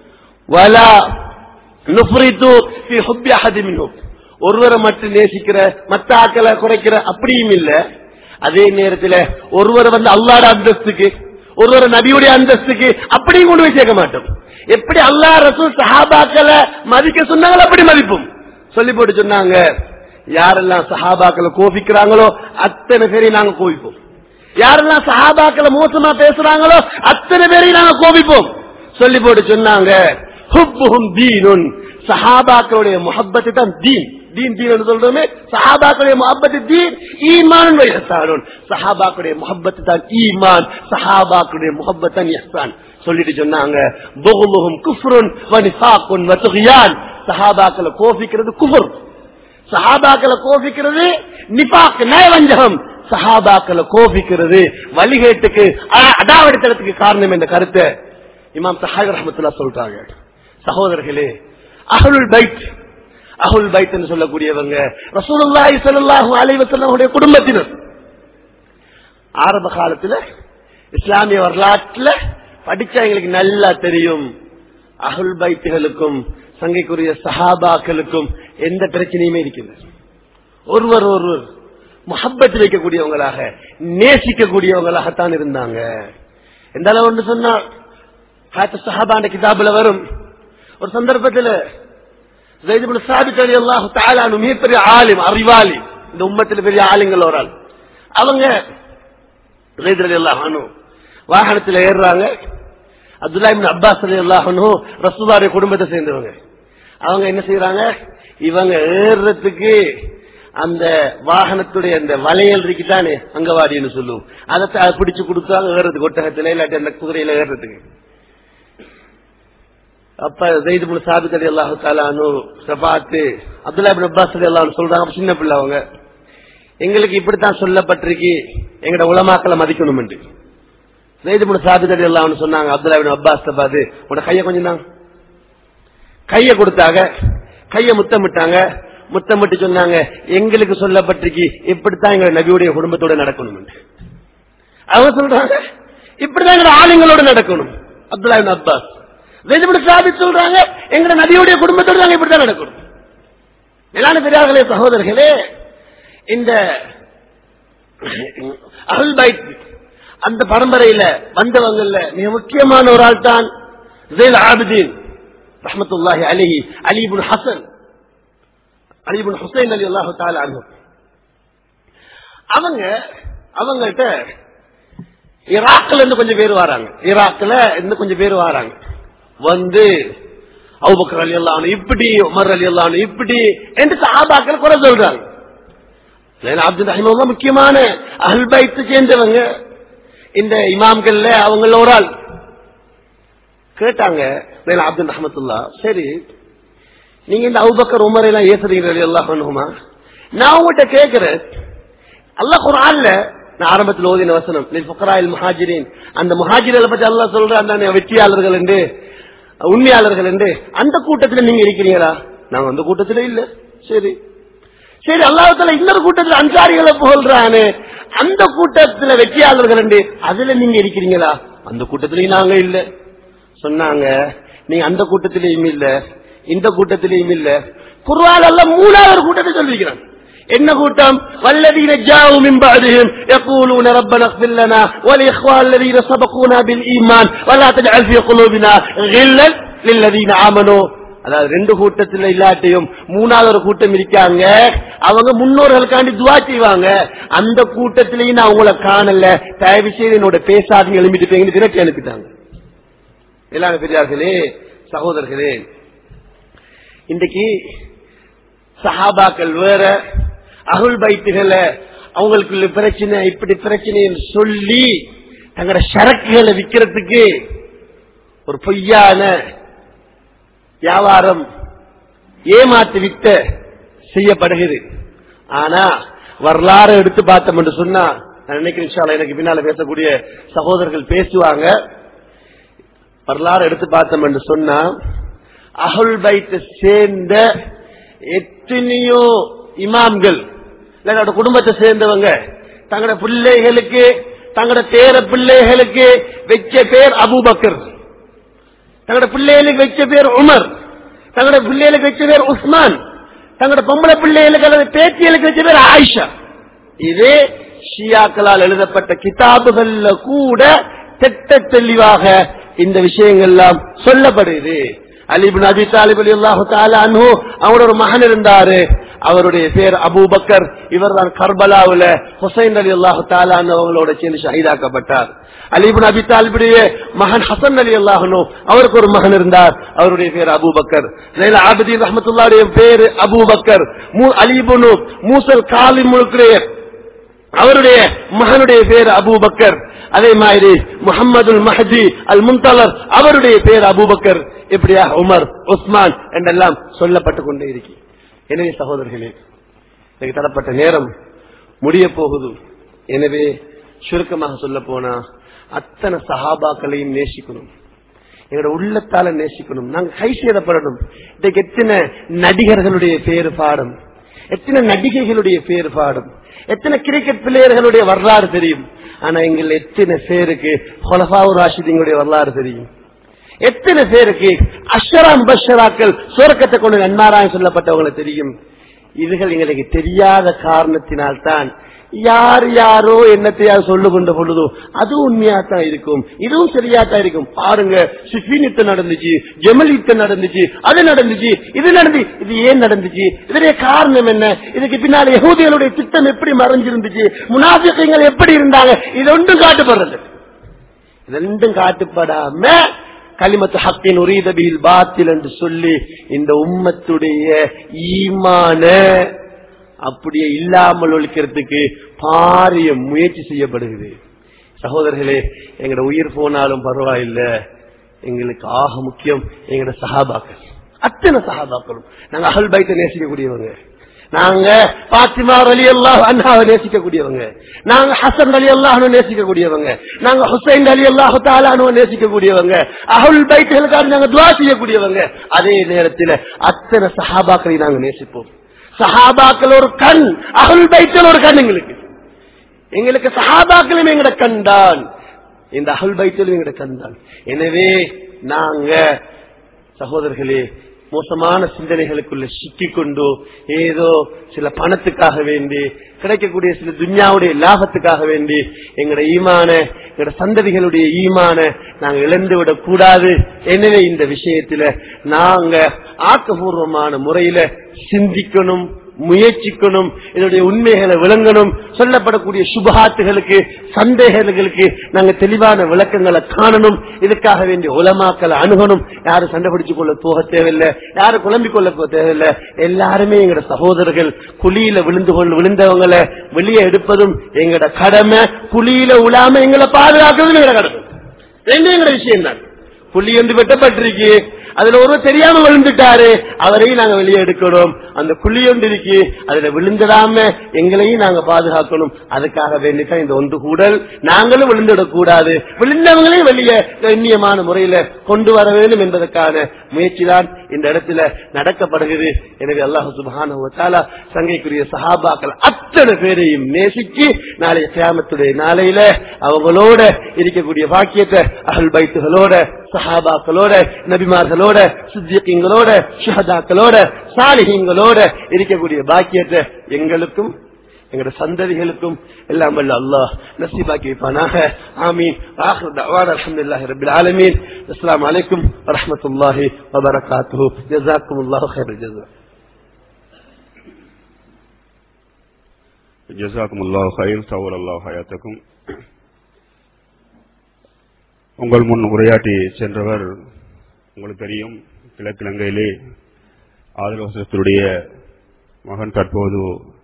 வலா நுஃப்ரித்து ஃபி ஹுப்பி அஹதி மின்ஹும் ஒருவரை மட்டும் நேசிக்கிற மத்த ஆக்களை குறைக்கிற அப்படியும் இல்ல அதே நேரத்தில் ஒருவரை வந்து அல்லாட அந்தஸ்துக்கு ஒருவரை நபியுடைய அந்தஸ்துக்கு அப்படியும் கொண்டு போய் சேர்க்க மாட்டோம் எப்படி அல்லா ரசூல் சஹாபாக்களை மதிக்க சொன்னாங்களோ அப்படி மதிப்போம் சொல்லி போட்டு சொன்னாங்க யாரெல்லாம் சஹாபாக்களை கோபிக்கிறாங்களோ அத்தனை பேரையும் நாங்க கோபிப்போம் யாரெல்லாம் சஹாபாக்களை மோசமா பேசுறாங்களோ அத்தனை பேரையும் நாங்க கோபிப்போம் சொல்லி போட்டு சொன்னாங்க ஹுப்புஹும் தீனுன் சஹாபாக்களுடைய முஹப்பத்து தான் தீன் தீன் தீன் சொல்றோமே சஹாபாக்களுடைய முஹப்பத்து தீன் ஈமான் வைஹசானுன் சஹாபாக்களுடைய முஹப்பத்து தான் ஈமான் சஹாபாக்களுடைய முஹப்பத் தான் இஹ்சான் சொல்லிட்டு சொன்னாங்க புகுமுகும் குஃப்ருன் வனிஃபாக்குன் வதுகியான் சஹாபாக்களை கோபிக்கிறது குஃபர் சஹாபாக்களை கோபிக்கிறது நிபாக் நயவஞ்சகம் சஹாபாக்களை கோபிக்கிறது வழிகேட்டுக்கு அடாவடித்தனத்துக்கு காரணம் என்ற கருத்தை இமாம் சஹாய் ரஹமத்துல்லா சொல்றாங்க சகோதரர்களே அஹுல் பைத் அஹுல் பைத் என்று சொல்லக்கூடியவங்க ரசூலுல்லாஹி ஸல்லல்லாஹு அலைஹி வஸல்லம் குடும்பத்தினர் ஆரம்ப காலத்துல இஸ்லாமிய வரலாற்றுல படிச்சா எங்களுக்கு நல்லா தெரியும் அகுல் பைத்துகளுக்கும் சங்கைக்குரிய சஹாபாக்களுக்கும் எந்த பிரச்சனையுமே இருக்கிறது ஒருவர் ஒருவர் முகப்பத்து வைக்கக்கூடியவங்களாக நேசிக்கக்கூடியவங்களாகத்தான் இருந்தாங்க எந்த அளவு ஒன்று சொன்னா சஹாபாண்ட கிதாபுல வரும் ஒரு சந்தர்ப்பத்தில் சாபித் அலி அல்லாஹு தாலானு மிகப்பெரிய ஆலிம் அறிவாளி இந்த உம்மத்தில் பெரிய ஆளுங்கள் ஒரு ஆள் அவங்க அலி அல்லாஹானு வாகனத்தில் ஏறுறாங்க அப்துல்லா இபின் அப்பாஸ் அலி அல்லாஹனு ரசூதாரிய குடும்பத்தை சேர்ந்தவங்க அவங்க என்ன செய்யறாங்க இவங்க ஏறுறதுக்கு அந்த வாகனத்துடைய அந்த வளையல் இருக்குதானே அங்கவாடின்னு சொல்லுவோம் அதை பிடிச்சு கொடுத்தாங்க ஏறதுக்கு ஒட்டகத்துல இல்லாட்டி அந்த குதிரையில ஏறுறதுக்கு அப்ப ஜெயிது முன் சாபித் அலி அல்லாஹு தாலானு பார்த்து அப்துல்லா இபின் அப்பாஸ் அலி அல்லாஹ் சொல்றாங்க சின்ன பிள்ளை அவங்க எங்களுக்கு இப்படித்தான் சொல்லப்பட்டிருக்கு எங்கட உலமாக்களை மதிக்கணும் என்று ஜெயிது முன் சாபித் அலி அல்லாஹ் சொன்னாங்க அப்துல்லா இபின் அப்பாஸ் பார்த்து உட கைய கொஞ்சம் தான் கைய கொடுத்தாங்க கைய முத்தமிட்டாங்க முத்தமிட்டு சொன்னாங்க எங்களுக்கு சொல்லப்பட்டிருக்கு இப்படித்தான் எங்க நபியுடைய குடும்பத்தோட நடக்கணும் என்று அவங்க சொல்றாங்க இப்படிதான் எங்க ஆளுங்களோட நடக்கணும் அப்துல்லா இபின் அப்பாஸ் வெஜிபடி சாபித் சொல்றாங்க எங்க நபியுடைய குடும்பத்தோடு நாங்க இப்படித்தான் நடக்கணும் மேலான பெரியார்களே சகோதரர்களே இந்த அருள் பைத் அந்த பரம்பரையில வந்தவங்கல்ல மிக முக்கியமான ஒரு ஆள் தான் ஜெயில் ஆபிதீன் ரஹமத்துல்லாஹி அலிஹி அலிபுன் ஹசன் அலிபுன் ஹுசைன் அலி அல்லாஹு தாலா அவங்க அவங்கள்ட்ட ஈராக்ல இருந்து கொஞ்சம் பேர் வராங்க ஈராக்ல இருந்து கொஞ்சம் பேர் வராங்க வந்து அவுபக்கர் அலி அல்லாஹ் இப்படி உமர் அலி அல்லாஹ் இப்படி என்று சஹாபாக்கள் குறை சொல்றாங்க ஏன்னா அப்துல் ரஹிமா முக்கியமான அல்பைத்து சேர்ந்தவங்க இந்த இமாம்கள்ல அவங்கள ஒரு ஆள் கேட்டாங்க மேல அப்துல் ரஹமத்துல்லா சரி நீங்க இந்த அவுபக்கர் உமர் எல்லாம் ஏசுறீங்க எல்லாம் பண்ணுமா நான் உங்ககிட்ட கேட்கிறேன் அல்லாஹ் குரான்ல நான் ஆரம்பத்தில் ஓதின வசனம் லில் ஃபுகராயில் முஹாஜிரின் அந்த முஹாஜிர்களை பத்தி அல்லாஹ் சொல்ற அந்த வெற்றியாளர்கள் என்று உண்மையாளர்கள் என்று அந்த கூட்டத்தில் நீங்க இருக்கிறீங்களா நாங்க அந்த கூட்டத்தில் இல்ல சரி சரி அல்லாஹால இன்னொரு கூட்டத்தில் அன்சாரிகளை புகழ்றானே அந்த கூட்டத்தில் வெற்றியாளர்கள் என்று அதுல நீங்க இருக்கிறீங்களா அந்த கூட்டத்திலையும் நாங்க இல்ல சொன்னாங்க நீங்க அந்த கூட்டத்திலையும் இல்ல இந்த கூட்டத்திலையும் இல்ல குர்ஆன் எல்லாம் மூணாவது கூட்டத்தை சொல்லிக்கிறான் என்ன கூட்டம் والذين جاءوا من بعدهم يقولون ربنا اغفر لنا ولإخوان الذين سبقونا بالإيمان ولا تجعل في قلوبنا غلا للذين آمنوا அதாவது ரெண்டு கூட்டத்துல இல்லாட்டியும் மூணாவது ஒரு கூட்டம் இருக்காங்க அவங்க முன்னோர்களுக்காண்டி துவா செய்வாங்க அந்த கூட்டத்திலையும் நான் உங்களை காணல தயவு செய்து என்னோட பேசாதீங்க எழுப்பிட்டு போய்ங்கன்னு திரட்டி அனுப்பிட்டாங்க எல்லாரும் பெரியார்களே சகோதரர்களே இன்றைக்கு சஹாபாக்கள் வேற அகுல் பைத்துகளை அவங்களுக்குள்ள பிரச்சனை இப்படி பிரச்சனைன்னு சொல்லி தங்களோட சரக்குகளை விற்கிறதுக்கு ஒரு பொய்யான வியாபாரம் ஏமாத்து வித்த செய்யப்படுகிறது ஆனா வரலாறு எடுத்து பார்த்தோம் என்று சொன்னா நான் நினைக்கிறேன் இன்ஷா அல்லாஹ் எனக்கு பின்னால பேசக்கூடிய சகோதரர்கள் பேசுவாங்க வரலாறு எடுத்து பார்த்தோம் என்று சொன்னா அகுல் பைத்தை சேர்ந்த எத்தனையோ இமாம்கள் இல்ல குடும்பத்தை சேர்ந்தவங்க தங்களோட பிள்ளைகளுக்கு தங்களோட பேர பிள்ளைகளுக்கு வச்ச பேர் அபூபக்கர் தங்களோட பிள்ளைகளுக்கு வச்ச பேர் உமர் தங்களோட பிள்ளைகளுக்கு வச்ச பேர் உஸ்மான் தங்களோட பொம்பளை பிள்ளைகளுக்கு அல்லது பேத்திகளுக்கு வச்ச பேர் ஆயிஷா இது ஷியாக்களால் எழுதப்பட்ட கிதாபுகள்ல கூட திட்ட தெளிவாக இந்த விஷயங்கள்லாம் சொல்லப்படுது அலிபின் அபி தாலிப் அலி அல்லாஹு அன்ஹு அவரோட ஒரு மகன் இருந்தாரு அவருடைய பேர் அபூபக்கர் இவர் தான் கர்பலாவுல ஹுசைன் அலி அல்லாஹு அவங்களோட சேர்ந்து ஷஹீதாக்கப்பட்டார் அலிபின் அபி தாலிபுடைய மகன் ஹசன் அலி அல்லாஹனோ அவருக்கு ஒரு மகன் இருந்தார் அவருடைய பேர் அபூபக்கர் ஜெயில ஆபதீன் ரஹமத்துல்லாவுடைய பேரு அபூபக்கர் அலிபுனு மூசல் காலி முழுக்கிற அவருடைய மகனுடைய பேர் அபூபக்கர் அதே மாதிரி முகமது மஹதி அல் முன்தலர் அவருடைய பேர் அபூபக்கர் இப்படியா உமர் உஸ்மான் என்றெல்லாம் சொல்லப்பட்டு கொண்டே இருக்கு எனவே சகோதரர்களே எனக்கு தரப்பட்ட நேரம் முடிய போகுது எனவே சுருக்கமாக சொல்ல போனா அத்தனை சஹாபாக்களையும் நேசிக்கணும் எங்களோட உள்ளத்தால நேசிக்கணும் நாங்க கை சேதப்படணும் இன்றைக்கு எத்தனை நடிகர்களுடைய பேரு பாடும் எத்தனை நடிகைகளுடைய பேர் பாடும் எத்தனை கிரிக்கெட் பிளேயர்களுடைய வரலாறு தெரியும் ஆனா எங்கள் எத்தனை பேருக்கு ஹொலஃபாவு ராஷிதிங்களுடைய வரலாறு தெரியும் எத்தனை பேருக்கு அஷராம் பஷராக்கள் சுரக்கத்தை கொண்டு நன்மாராயம் சொல்லப்பட்டவங்களுக்கு தெரியும் இதுகள் எங்களுக்கு தெரியாத காரணத்தினால்தான் யார் யாரோ என்னத்தையாவது சொல்லு கொண்ட பொழுதோ அது உண்மையாத்தான் இருக்கும் இதுவும் சரியாத்தான் இருக்கும் பாருங்க சிஃபின் யுத்தம் நடந்துச்சு ஜெமல் யுத்தம் நடந்துச்சு அது நடந்துச்சு இது நடந்து இது ஏன் நடந்துச்சு இதனுடைய காரணம் என்ன இதுக்கு பின்னால் யகூதிகளுடைய திட்டம் எப்படி மறைஞ்சிருந்துச்சு முனாபிக்கங்கள் எப்படி இருந்தாங்க இது ஒன்றும் காட்டுப்படுறது ரெண்டும் காட்டுப்படாம கலிமத்து ஹக்கின் உரீதபில் பாத்தில் என்று சொல்லி இந்த உம்மத்துடைய ஈமான அப்படியே இல்லாமல் ஒழிக்கிறதுக்கு பாரிய முயற்சி செய்யப்படுகிறது சகோதரர்களே எங்களோட உயிர் போனாலும் பரவாயில்ல எங்களுக்கு ஆக முக்கியம் எங்களோட சகாபாக்கள் அத்தனை சகாபாக்களும் நாங்க அகல் பைத்தை நேசிக்கக்கூடியவங்க நாங்க பாத்திமா அலி அல்லாஹ் அண்ணாவை நேசிக்கக்கூடியவங்க நாங்க ஹசன் அலி அல்லாஹ் நேசிக்கக்கூடியவங்க நாங்க ஹுசைன் அலி அல்லாஹு தாலானு நேசிக்கக்கூடியவங்க அகுல் பைத்துகளுக்காக நாங்க துவா செய்யக்கூடியவங்க அதே நேரத்தில் அத்தனை சஹாபாக்களை நாங்க நேசிப்போம் சஹாபாக்கள் ஒரு கண் அகுல் பைத்தல் ஒரு கண் எங்களுக்கு எங்களுக்கு சஹாபாக்களும் எங்கட கண் தான் இந்த அகுல் பைத்தலும் எங்கட கண் தான் எனவே நாங்க சகோதரர்களே மோசமான சிந்தனைகளுக்குள்ள சிக்கிக்கொண்டு ஏதோ சில பணத்துக்காக வேண்டி கிடைக்கக்கூடிய சில துன்யாவுடைய லாபத்துக்காக வேண்டி எங்களோட ஈமான எங்களோட சந்ததிகளுடைய ஈமான நாங்க இழந்து விடக் கூடாது எனவே இந்த விஷயத்துல நாங்க ஆக்கபூர்வமான முறையில சிந்திக்கணும் முயற்சிக்கணும் இதனுடைய உண்மைகளை விளங்கணும் சொல்லப்படக்கூடிய சுபகாத்துகளுக்கு சந்தேகங்களுக்கு நாங்க தெளிவான விளக்கங்களை காணணும் இதுக்காக வேண்டிய உலமாக்களை அணுகணும் யாரும் சண்டை பிடிச்சு கொள்ள போக தேவையில்லை யாரும் குழம்பிக் கொள்ள போக தேவையில்லை எல்லாருமே எங்கட சகோதரர்கள் குழியில விழுந்து கொண்டு விழுந்தவங்களை வெளியே எடுப்பதும் எங்கட கடமை குழியில விழாம எங்களை பாதுகாக்கிறதும் எங்கட கடமை ரெண்டும் எங்கட விஷயம் தான் புள்ளி என்று வெட்டப்பட்டிருக்கு அதுல ஒருவர் தெரியாம விழுந்துட்டாரு அவரையும் நாங்க வெளியே எடுக்கணும் அந்த புள்ளி ஒன்று இருக்கு அதுல விழுந்துடாம எங்களையும் நாங்க பாதுகாக்கணும் அதுக்காக வேண்டிதான் இந்த ஒன்று கூடல் நாங்களும் விழுந்துடக் கூடாது விழுந்தவங்களையும் வெளியே கண்ணியமான முறையில கொண்டு வர வேண்டும் என்பதற்கான முயற்சி தான் இந்த இடத்துல நடக்கப்படுகிறது எனவே அல்லாஹு சுபான சங்கைக்குரிய சஹாபாக்கள் அத்தனை பேரையும் நேசிச்சு நாளைய கியாமத்துடைய நாளையில அவங்களோட இருக்கக்கூடிய வாக்கியத்தை அகல் பைத்துகளோட சஹாபாக்களோட நபிமார்களோட சித்தியங்களோட ஷஹதாக்களோட சாலிஹீங்களோட இருக்கக்கூடிய பாக்கியத்தை எங்களுக்கும் எங்களோட சந்ததிகளுக்கும் எல்லாம் வல்ல அல்லாஹ் நசீபாக்கி வைப்பானாக ஆமீன் ஆஹிர் தஅவானா அல்ஹம்துலில்லாஹி ரப்பில் ஆலமீன் அஸ்ஸலாமு அலைக்கும் வரஹ்மத்துல்லாஹி வபரகாத்துஹு ஜஸாக்குமுல்லாஹு கைரல் ஜஸா ஜசாக்கும் அல்லாஹ் ஹைர் சவுல் அல்லாஹ் ஹயாத்தக்கும் உங்கள் முன் உரையாற்றி சென்றவர் உங்களுக்கு தெரியும் கிழக்கிழங்கையிலே ஆதரவசத்தினுடைய மகன் தற்போது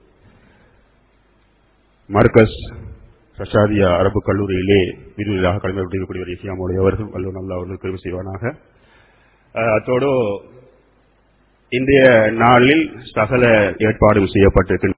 மர்கஸ் பிரசாதியா அரபு கல்லூரியிலே விரிவாக கடமைப்பட்டிருக்கக்கூடிய இஸ்லாமுடைய அவர்கள் வல்லூர் நல்லா அவர்கள் தெரிவு செய்வானாக அஹ், அத்தோடு இன்றைய நாளில் சகல ஏற்பாடும் செய்யப்பட்டிருக்கின்ற